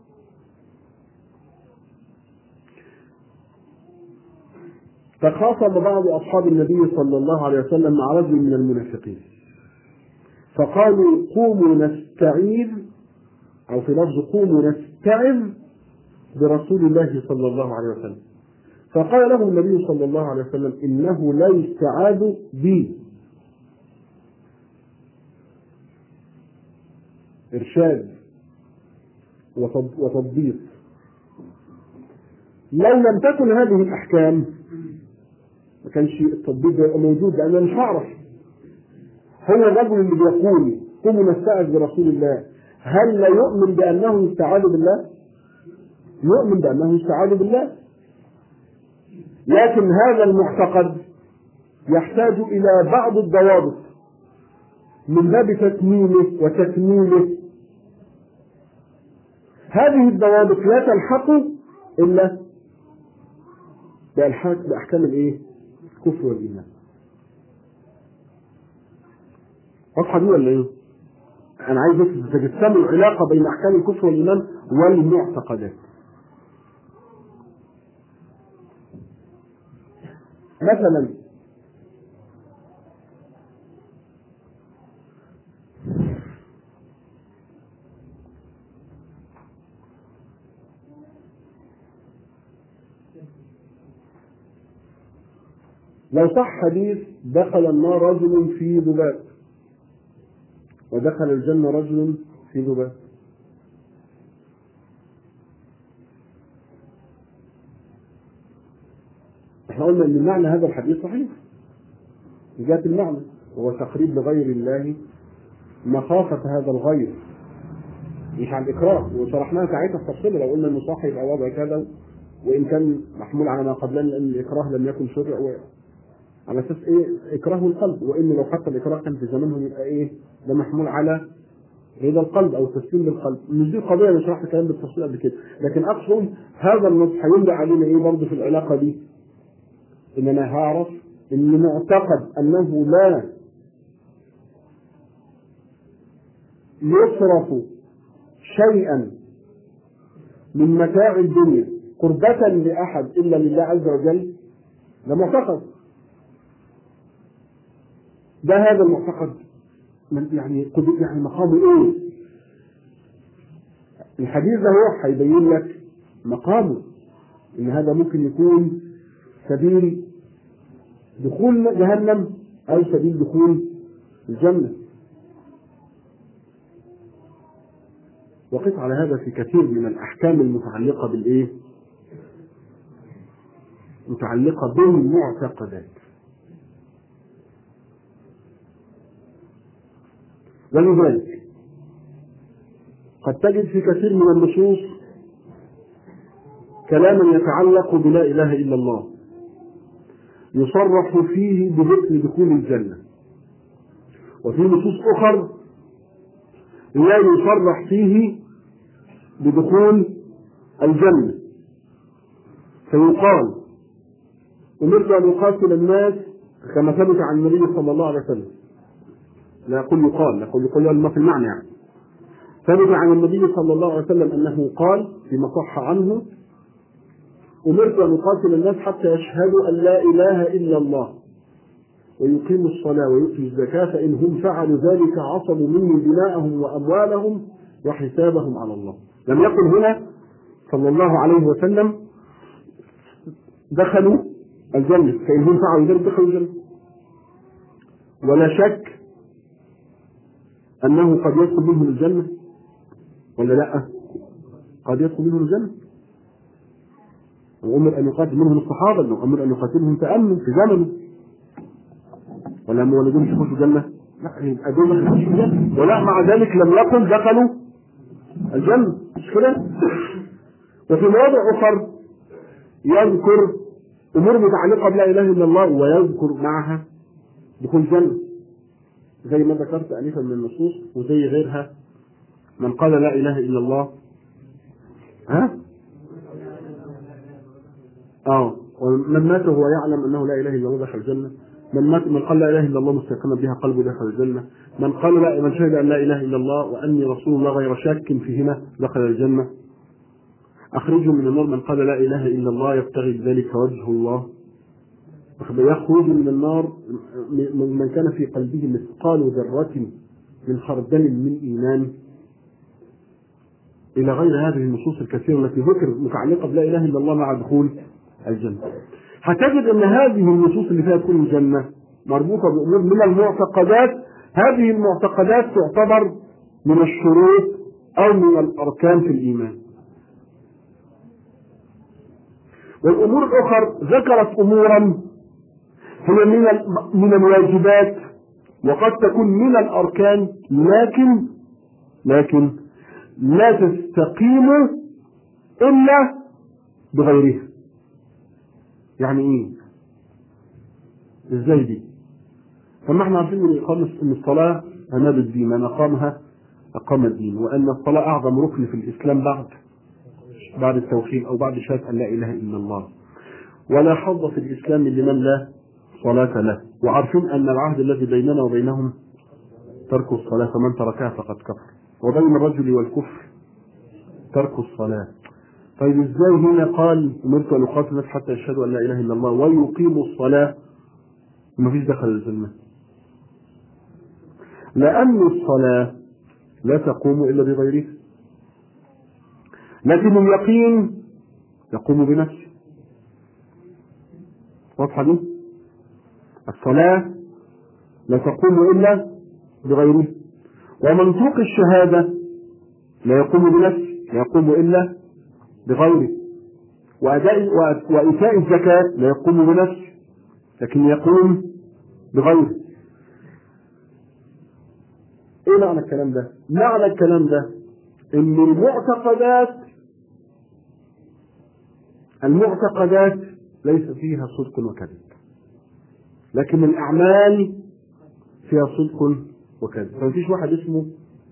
تخاصم بعض أصحاب النبي صلى الله عليه وسلم مع رجل من المنافقين فقالوا قوموا نستعين أو في لفظ قوموا نستعن برسول الله صلى الله عليه وسلم فقال له النبي صلى الله عليه وسلم إنه لا يستعاذ بي إرشاد وتضبيط لو لم تكن هذه الأحكام ما كانش التطبيق ده موجود لان انا مش هعرف هو الرجل اللي بيقول قوموا نستعذ برسول الله هل لا يؤمن بانه يستعاذ بالله؟ يؤمن بأنه يستعاذ بالله لكن هذا المعتقد يحتاج إلى بعض الضوابط من باب تتميمه وتكميله هذه الضوابط لا تلحق إلا بأحكام الإيه؟ الكفر والإيمان واضحة دي ولا إيه؟ أنا عايز بس تجسموا العلاقة بين أحكام الكفر والإيمان والمعتقدات مثلا لو صح حديث دخل النار رجل في ذباب ودخل الجنة رجل في ذباب احنا قلنا ان معنى هذا الحديث صحيح من جهة المعنى هو تقريب لغير الله مخافة هذا الغير مش عن الإكراه وشرحناها ساعتها في تفصيل لو قلنا إنه صح يبقى وضع كذا وإن كان محمول على ما قبلنا لأن الإكراه لم يكن شرع و... على أساس إيه إكراه القلب وإن لو حتى الإكراه كان في زمانهم يبقى إيه ده محمول على رضا القلب أو تسليم للقلب مش دي قضية أنا شرحت الكلام بالتفصيل قبل كده لكن أقصد هذا النص هيملى علينا إيه برضه في العلاقة دي إن أنا هعرف إن معتقد أنه لا يصرف شيئا من متاع الدنيا قربة لأحد إلا لله عز وجل ده معتقد ده هذا المعتقد من يعني قد يعني مقامه ايه؟ الحديث ده هو هيبين لك مقامه ان هذا ممكن يكون سبيل دخول جهنم او سبيل دخول الجنه وقف على هذا في كثير من الاحكام المتعلقه بالايه؟ متعلقه بالمعتقدات ولذلك قد تجد في كثير من النصوص كلاما يتعلق بلا اله الا الله يصرح فيه بذكر دخول الجنه وفي نصوص اخر لا يصرح فيه بدخول الجنه فيقال امرت ان اقاتل الناس كما ثبت عن النبي صلى الله عليه وسلم لا أقول يقال لا أقول يقال ما في المعنى يعني ثبت عن النبي صلى الله عليه وسلم أنه قال فيما صح عنه أمرت أن أقاتل الناس حتى يشهدوا أن لا إله إلا الله ويقيموا الصلاة ويؤتوا الزكاة فإن هم فعلوا ذلك عصموا مني دماءهم وأموالهم وحسابهم على الله لم يقل هنا صلى الله عليه وسلم دخلوا الجنة فإن هم فعلوا ذلك دخلوا الجنة ولا شك أنه قد يدخل منهم الجنة ولا لا؟ قد يدخل منهم الجنة وأمر أن يقاتل منهم الصحابة أنه أمر أن يقاتلهم تأمن في زمنه ولا مولدون يخشوا الجنة لا يبقى دول ما يخشوا الجنة ولا مع ذلك لم يقل دخلوا الجنة مش كده؟ وفي مواضع أخر يذكر أمور متعلقة بلا إله إلا الله ويذكر معها دخول الجنة زي ما ذكرت انفا من النصوص وزي غيرها من قال لا اله الا الله ها اه ومن مات وهو يعلم انه لا اله الا الله دخل الجنه من مات من قال لا اله الا الله مستيقنا بها قلبه دخل الجنه من قال لا من شهد ان لا اله الا الله واني رسول الله غير شاك فيهما دخل الجنه اخرجوا من النار من قال لا اله الا الله يبتغي بذلك وجه الله يخرج من النار من كان في قلبه مثقال ذرة من خردل من إيمان إلى غير هذه النصوص الكثيرة التي ذكر متعلقة بلا إله إلا الله مع دخول الجنة. هتجد أن هذه النصوص اللي فيها دخول الجنة مربوطة بأمور من المعتقدات هذه المعتقدات تعتبر من الشروط أو من الأركان في الإيمان. والأمور الأخرى ذكرت أمورا هي من من الواجبات وقد تكون من الاركان لكن لكن لا تستقيم إلا بغيرها يعني إيه؟ إزاي دي؟ طب ما احنا عارفين ان اقامه ان الصلاه عماد الدين من اقامها اقام الدين وان الصلاه اعظم ركن في الاسلام بعد بعد التوحيد او بعد شهاده ان لا اله الا الله ولا حظ في الاسلام لمن لا صلاه له وعارفين ان العهد الذي بيننا وبينهم ترك الصلاه فمن تركها فقد كفر وبين الرجل والكفر ترك الصلاه طيب ازاي هنا قال امرت ان اقاتل الناس حتى يشهدوا ان لا اله الا الله ويقيموا الصلاه ومفيش دخل الجنه لأن الصلاة لا تقوم إلا بغيرها لكن اليقين يقوم بنفسه واضحة دي؟ الصلاة لا تقوم إلا بغيره ومنطوق الشهادة لا يقوم بنفسه لا يقوم إلا بغيره وأداء وإيتاء الزكاة لا يقوم بنفسه لكن يقوم بغيره ايه معنى الكلام ده؟ معنى الكلام ده ان المعتقدات المعتقدات ليس فيها صدق وكذب لكن الاعمال فيها صدق وكذب فمفيش واحد اسمه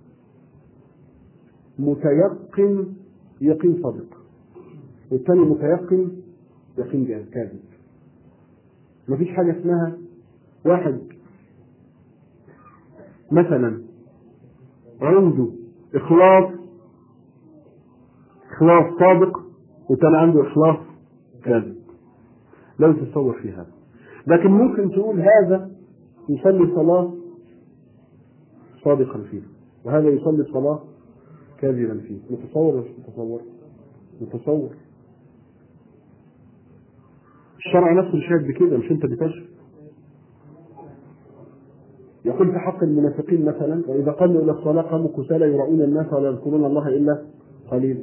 متيقن يقين صادق والثاني متيقن يقين كاذب مفيش حاجه اسمها واحد مثلا عنده إخلاص إخلاص صادق وكان عنده إخلاص كاذب لا تتصور في هذا لكن ممكن تقول هذا يصلي صلاة صادقا فيها وهذا يصلي صلاة كاذبا فيه متصور ولا مش متصور؟ متصور الشرع نفسه شاهد بكده مش انت بتشهد يقول في حق المنافقين مثلا واذا قاموا الى الصلاه قاموا كسالى يراؤون الناس ولا يذكرون الله الا قليلا.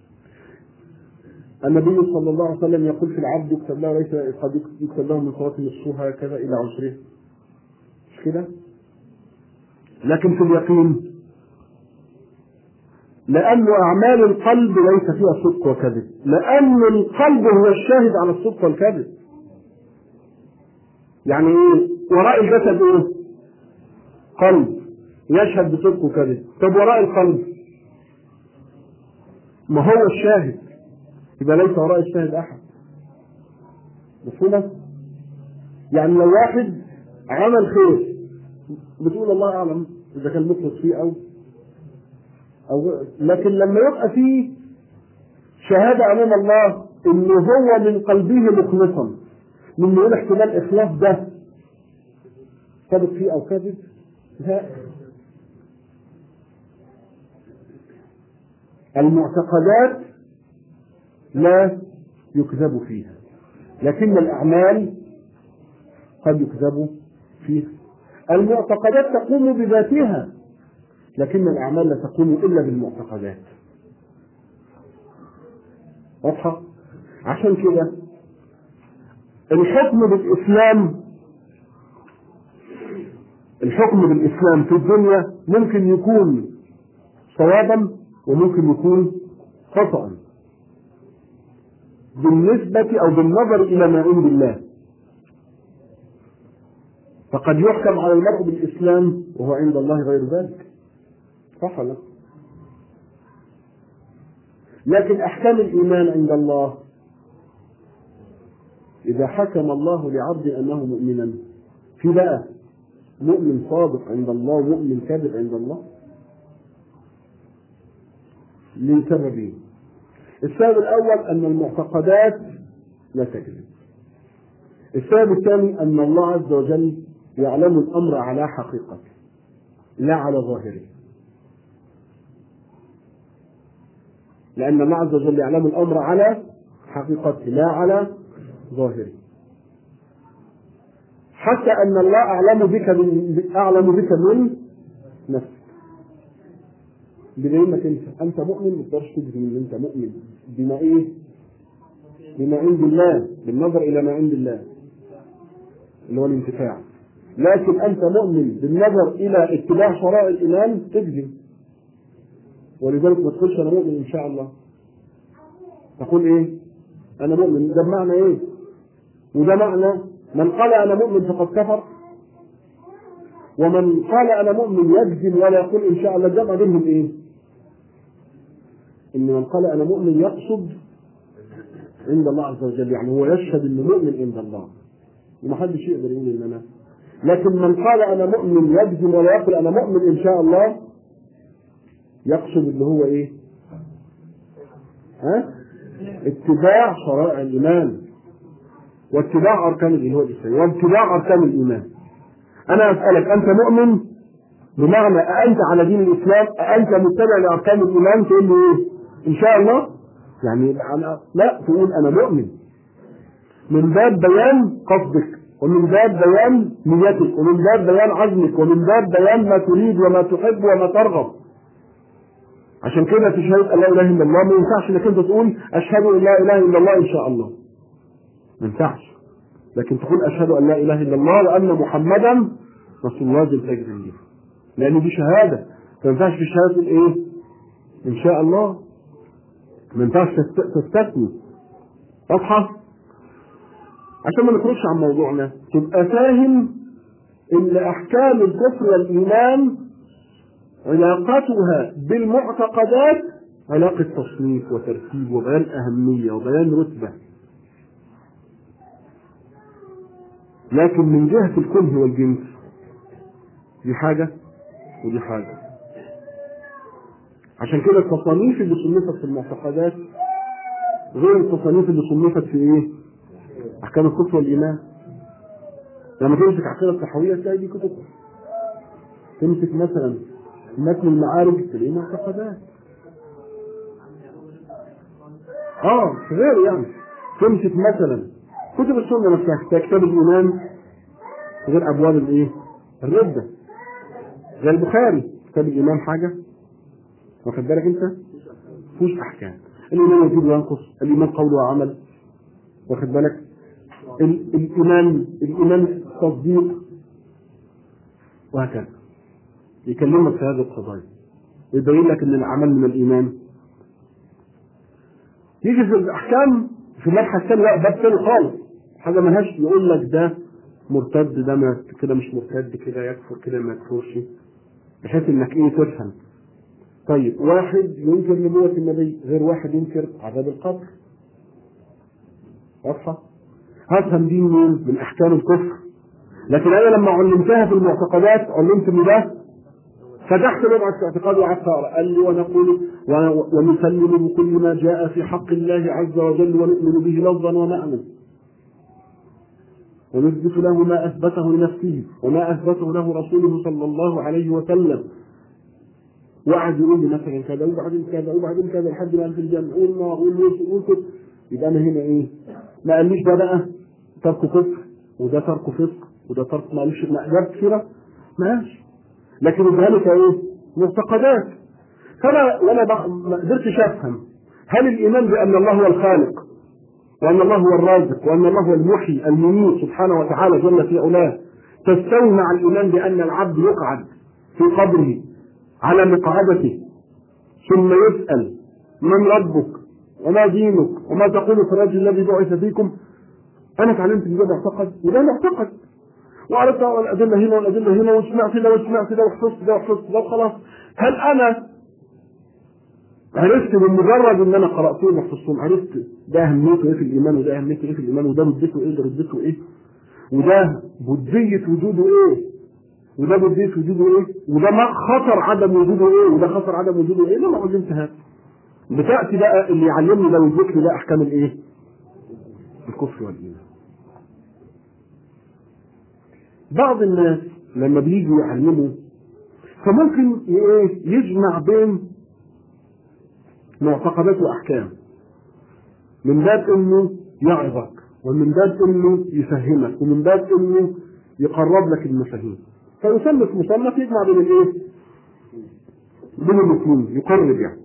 النبي صلى الله عليه وسلم يقول في العبد يكتب له ليس قد يكتب له من صلاه نصفها هكذا الى عشره. مش كده؟ لكن في اليقين لأن أعمال القلب ليس فيها صدق وكذب، لأن القلب هو الشاهد على الصدق والكذب. يعني إيه؟ وراء الجسد إيه؟ قلب يشهد بصدق وكذب طب وراء القلب ما هو الشاهد يبقى ليس وراء الشاهد احد مفهومة يعني لو واحد عمل خير بتقول الله اعلم اذا كان مخلص فيه او او لكن لما يبقى فيه شهاده امام الله ان هو من قلبه مخلصا من يقول احتمال اخلاص ده صادق فيه او كذب لا المعتقدات لا يكذب فيها لكن الأعمال قد يكذب فيها المعتقدات تقوم بذاتها لكن الأعمال لا تقوم إلا بالمعتقدات واضحة؟ عشان كده الحكم بالإسلام الحكم بالإسلام في الدنيا ممكن يكون صوابا وممكن يكون خطأ بالنسبة أو بالنظر إلى ما عند الله فقد يحكم على المرء بالإسلام وهو عند الله غير ذلك صح ولا لكن أحكام الإيمان عند الله إذا حكم الله لعبد أنه مؤمنا في بقى مؤمن صادق عند الله ومؤمن كاذب عند الله لسببين السبب الأول أن المعتقدات لا تكذب السبب الثاني أن الله عز وجل يعلم الأمر على حقيقته لا على ظاهره لأن الله عز وجل يعلم الأمر على حقيقته لا على ظاهره حتى أن الله أعلم بك من أعلم بك من نفسك بما انك انت انت مؤمن ما تقدرش تجزم ان انت مؤمن بما ايه؟ بما عند الله بالنظر الى ما عند الله اللي هو الانتفاع لكن انت مؤمن بالنظر الى اتباع شرائع الايمان تجزم ولذلك ما تقولش انا مؤمن ان شاء الله تقول ايه انا مؤمن ده بمعنى ايه وده معنى من قال انا مؤمن فقد كفر ومن قال انا مؤمن يجزم ولا يقول ان شاء الله الجمع بينهم ايه ان من قال انا مؤمن يقصد عند الله عز وجل يعني هو يشهد انه مؤمن عند الله ومحدش يقدر يقول ان انا لكن من قال انا مؤمن يجزم ولا يقول انا مؤمن ان شاء الله يقصد اللي هو ايه ها اتباع شرائع الايمان واتباع اركان اللي هو الاسلام واتباع اركان الايمان انا اسالك انت مؤمن بمعنى أأنت على دين الإسلام أأنت متبع لأركان الإيمان تقول له إيه؟ إن شاء الله يعني أنا لا تقول أنا مؤمن من باب بيان قصدك ومن باب بيان نيتك ومن باب بيان عزمك ومن باب بيان ما تريد وما تحب وما ترغب عشان كده في شهادة أن لا إله إلا الله ما ينفعش إنك أنت تقول أشهد أن لا إله إلا الله إن شاء الله ما ينفعش لكن تقول أشهد أن لا إله إلا الله وأن محمدا رسول الله ذي الفجر دي لأن دي شهادة ما ينفعش في شهادة الإيه؟ إن شاء الله ما ينفعش تستثني واضحة؟ عشان ما نخرجش عن موضوعنا تبقى فاهم ان احكام الكفر والايمان علاقتها بالمعتقدات علاقة تصنيف وترتيب وبيان أهمية وبيان رتبة لكن من جهة الكره والجنس دي حاجة ودي حاجة عشان كده التصانيف اللي صنفت في المعتقدات غير التصانيف اللي صنفت في ايه؟ احكام الكفر والايمان لما تمسك عقيده الصحويه تلاقي دي كتب تمسك مثلا متن المعارج تلاقيه معتقدات اه غير يعني تمسك مثلا كتب السنه نفسها كتاب الايمان غير ابواب الايه؟ الرده زي البخاري كتاب الايمان حاجه واخد بالك انت؟ مفيهوش احكام الايمان يزيد وينقص الايمان قول وعمل واخد بالك الايمان الايمان تصديق وهكذا يكلمك في هذه القضايا يبين لك ان الاعمال من الايمان يجي في الاحكام في المبحث الثاني لا باب ثاني خالص حاجه ملهاش يقول لك ده مرتد ده ما كده مش مرتد كده يكفر كده ما يكفرش بحيث انك ايه تفهم طيب واحد ينكر نبوة النبي غير واحد ينكر عذاب القبر واضحة؟ هفهم دي منين؟ من احكام الكفر لكن انا لما علمتها في المعتقدات علمت ان ده فتحت لبعة الاعتقاد وقعدت اقرا قال لي ونقول ونسلم بكل ما جاء في حق الله عز وجل ونؤمن به لفظا ومعنى ونثبت له ما اثبته لنفسه وما اثبته له رسوله صلى الله عليه وسلم وقعد يقول لي مثلا كذا وبعدين كذا وبعدين كذا لحد ما قال في الجنه قول قول قول يبقى انا هنا ايه؟ ما قاليش ده بقى ترك كفر وده ترك فسق وده ترك معلش ده كثيرة ماشي لكن ذلك ايه؟ معتقدات فانا وانا ما قدرتش افهم هل الايمان بان الله هو الخالق وان الله هو الرازق وان الله هو المحيي المميت سبحانه وتعالى جل في علاه تستوي مع الايمان بان العبد يقعد في قبره على مقعدته ثم يسال من ربك وما دينك وما تقول في الرجل الذي بعث فيكم انا اتعلمت ان ده معتقد وده معتقد وعرفت الادله هنا والادله هنا وسمعت ده وسمعت ده وحفظت ده وحفظت ده وخلاص هل انا عرفت بمجرد ان انا قراتهم وحفظتهم عرفت ده اهميته ايه في الايمان وده اهميته ايه في الايمان وده مدته ايه وده مدته ايه وده بدية وجوده ايه وده بدية وجوده ايه وده ما خطر عدم وجوده ايه وده خطر عدم وجوده ايه لما علمت هذا بتاتي بقى اللي يعلمني ده ويديك لي بقى احكام الايه الكفر والايمان بعض الناس لما بييجوا يعلموا فممكن ايه يجمع بين معتقدات واحكام من باب انه يعظك ومن باب انه يفهمك ومن باب انه يقرب لك المفاهيم فيصنف مصنف يجمع بين الايه؟ بين الاثنين يقرب يعني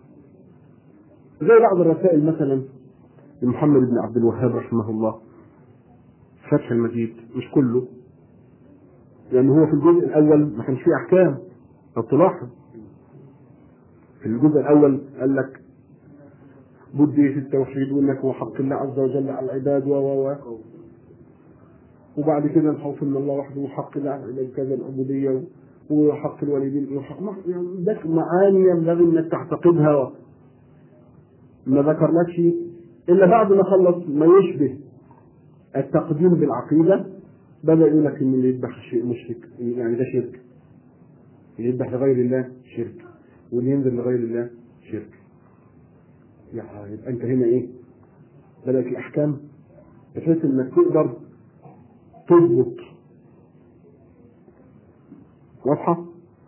زي بعض الرسائل مثلا لمحمد بن عبد الوهاب رحمه الله فتح المجيد مش كله لأن هو في الجزء الأول ما كانش فيه أحكام لو تلاحظ في الجزء الأول قال لك بدية التوحيد وانك هو حق الله عز وجل على العباد و و و وبعد كده الخوف من الله وحده وحق الله على العباد كذا العبودية وحق الوالدين وحق ما- يعني ده معاني ينبغي انك تعتقدها ما ذكرناش الا بعد ما خلص ما يشبه التقديم بالعقيده بدا يقول لك ان اللي يذبح شيء مشرك يعني ده شرك اللي يذبح لغير الله شرك واللي ينزل لغير الله شرك يعني يبقى انت هنا ايه بدات الاحكام بحيث انك تقدر تضبط واضحه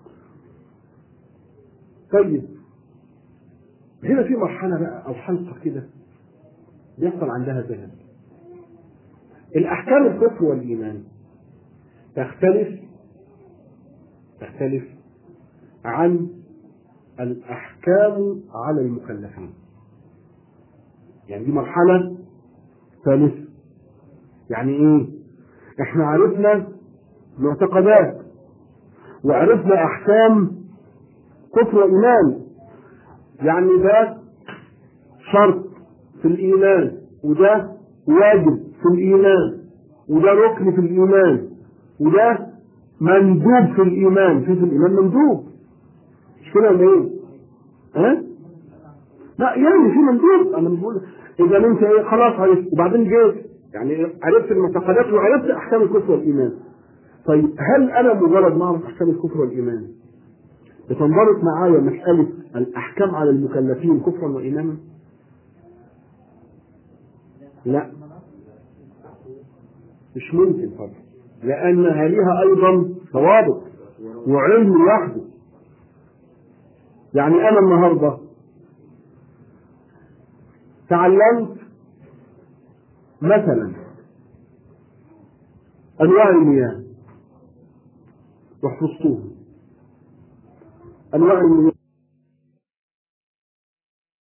طيب هنا في مرحله بقى او حلقه كده بيحصل عندها ذهن الأحكام الكفر والإيمان تختلف تختلف عن الأحكام على المكلفين يعني دي مرحلة ثالثة يعني إيه؟ إحنا عرفنا معتقدات وعرفنا أحكام كفر وإيمان يعني ده شرط في الإيمان وده واجب في الإيمان وده ركن في الإيمان وده مندوب في الإيمان في في الإيمان مندوب مش كده ولا إيه؟ ها؟ لا يعني في مندوب أنا مش بقول إذا أنت إيه خلاص عرفت وبعدين جيت يعني عرفت المعتقدات وعرفت أحكام الكفر والإيمان طيب هل أنا مجرد ما أعرف أحكام الكفر والإيمان بتنضبط معايا مسألة الأحكام على المكلفين كفرا وإيمانا؟ لا مش ممكن طبعا لأنها لها أيضا ضوابط وعلم لوحده يعني أنا النهاردة تعلمت مثلا أنواع المياه وحفظتوها أنواع المياه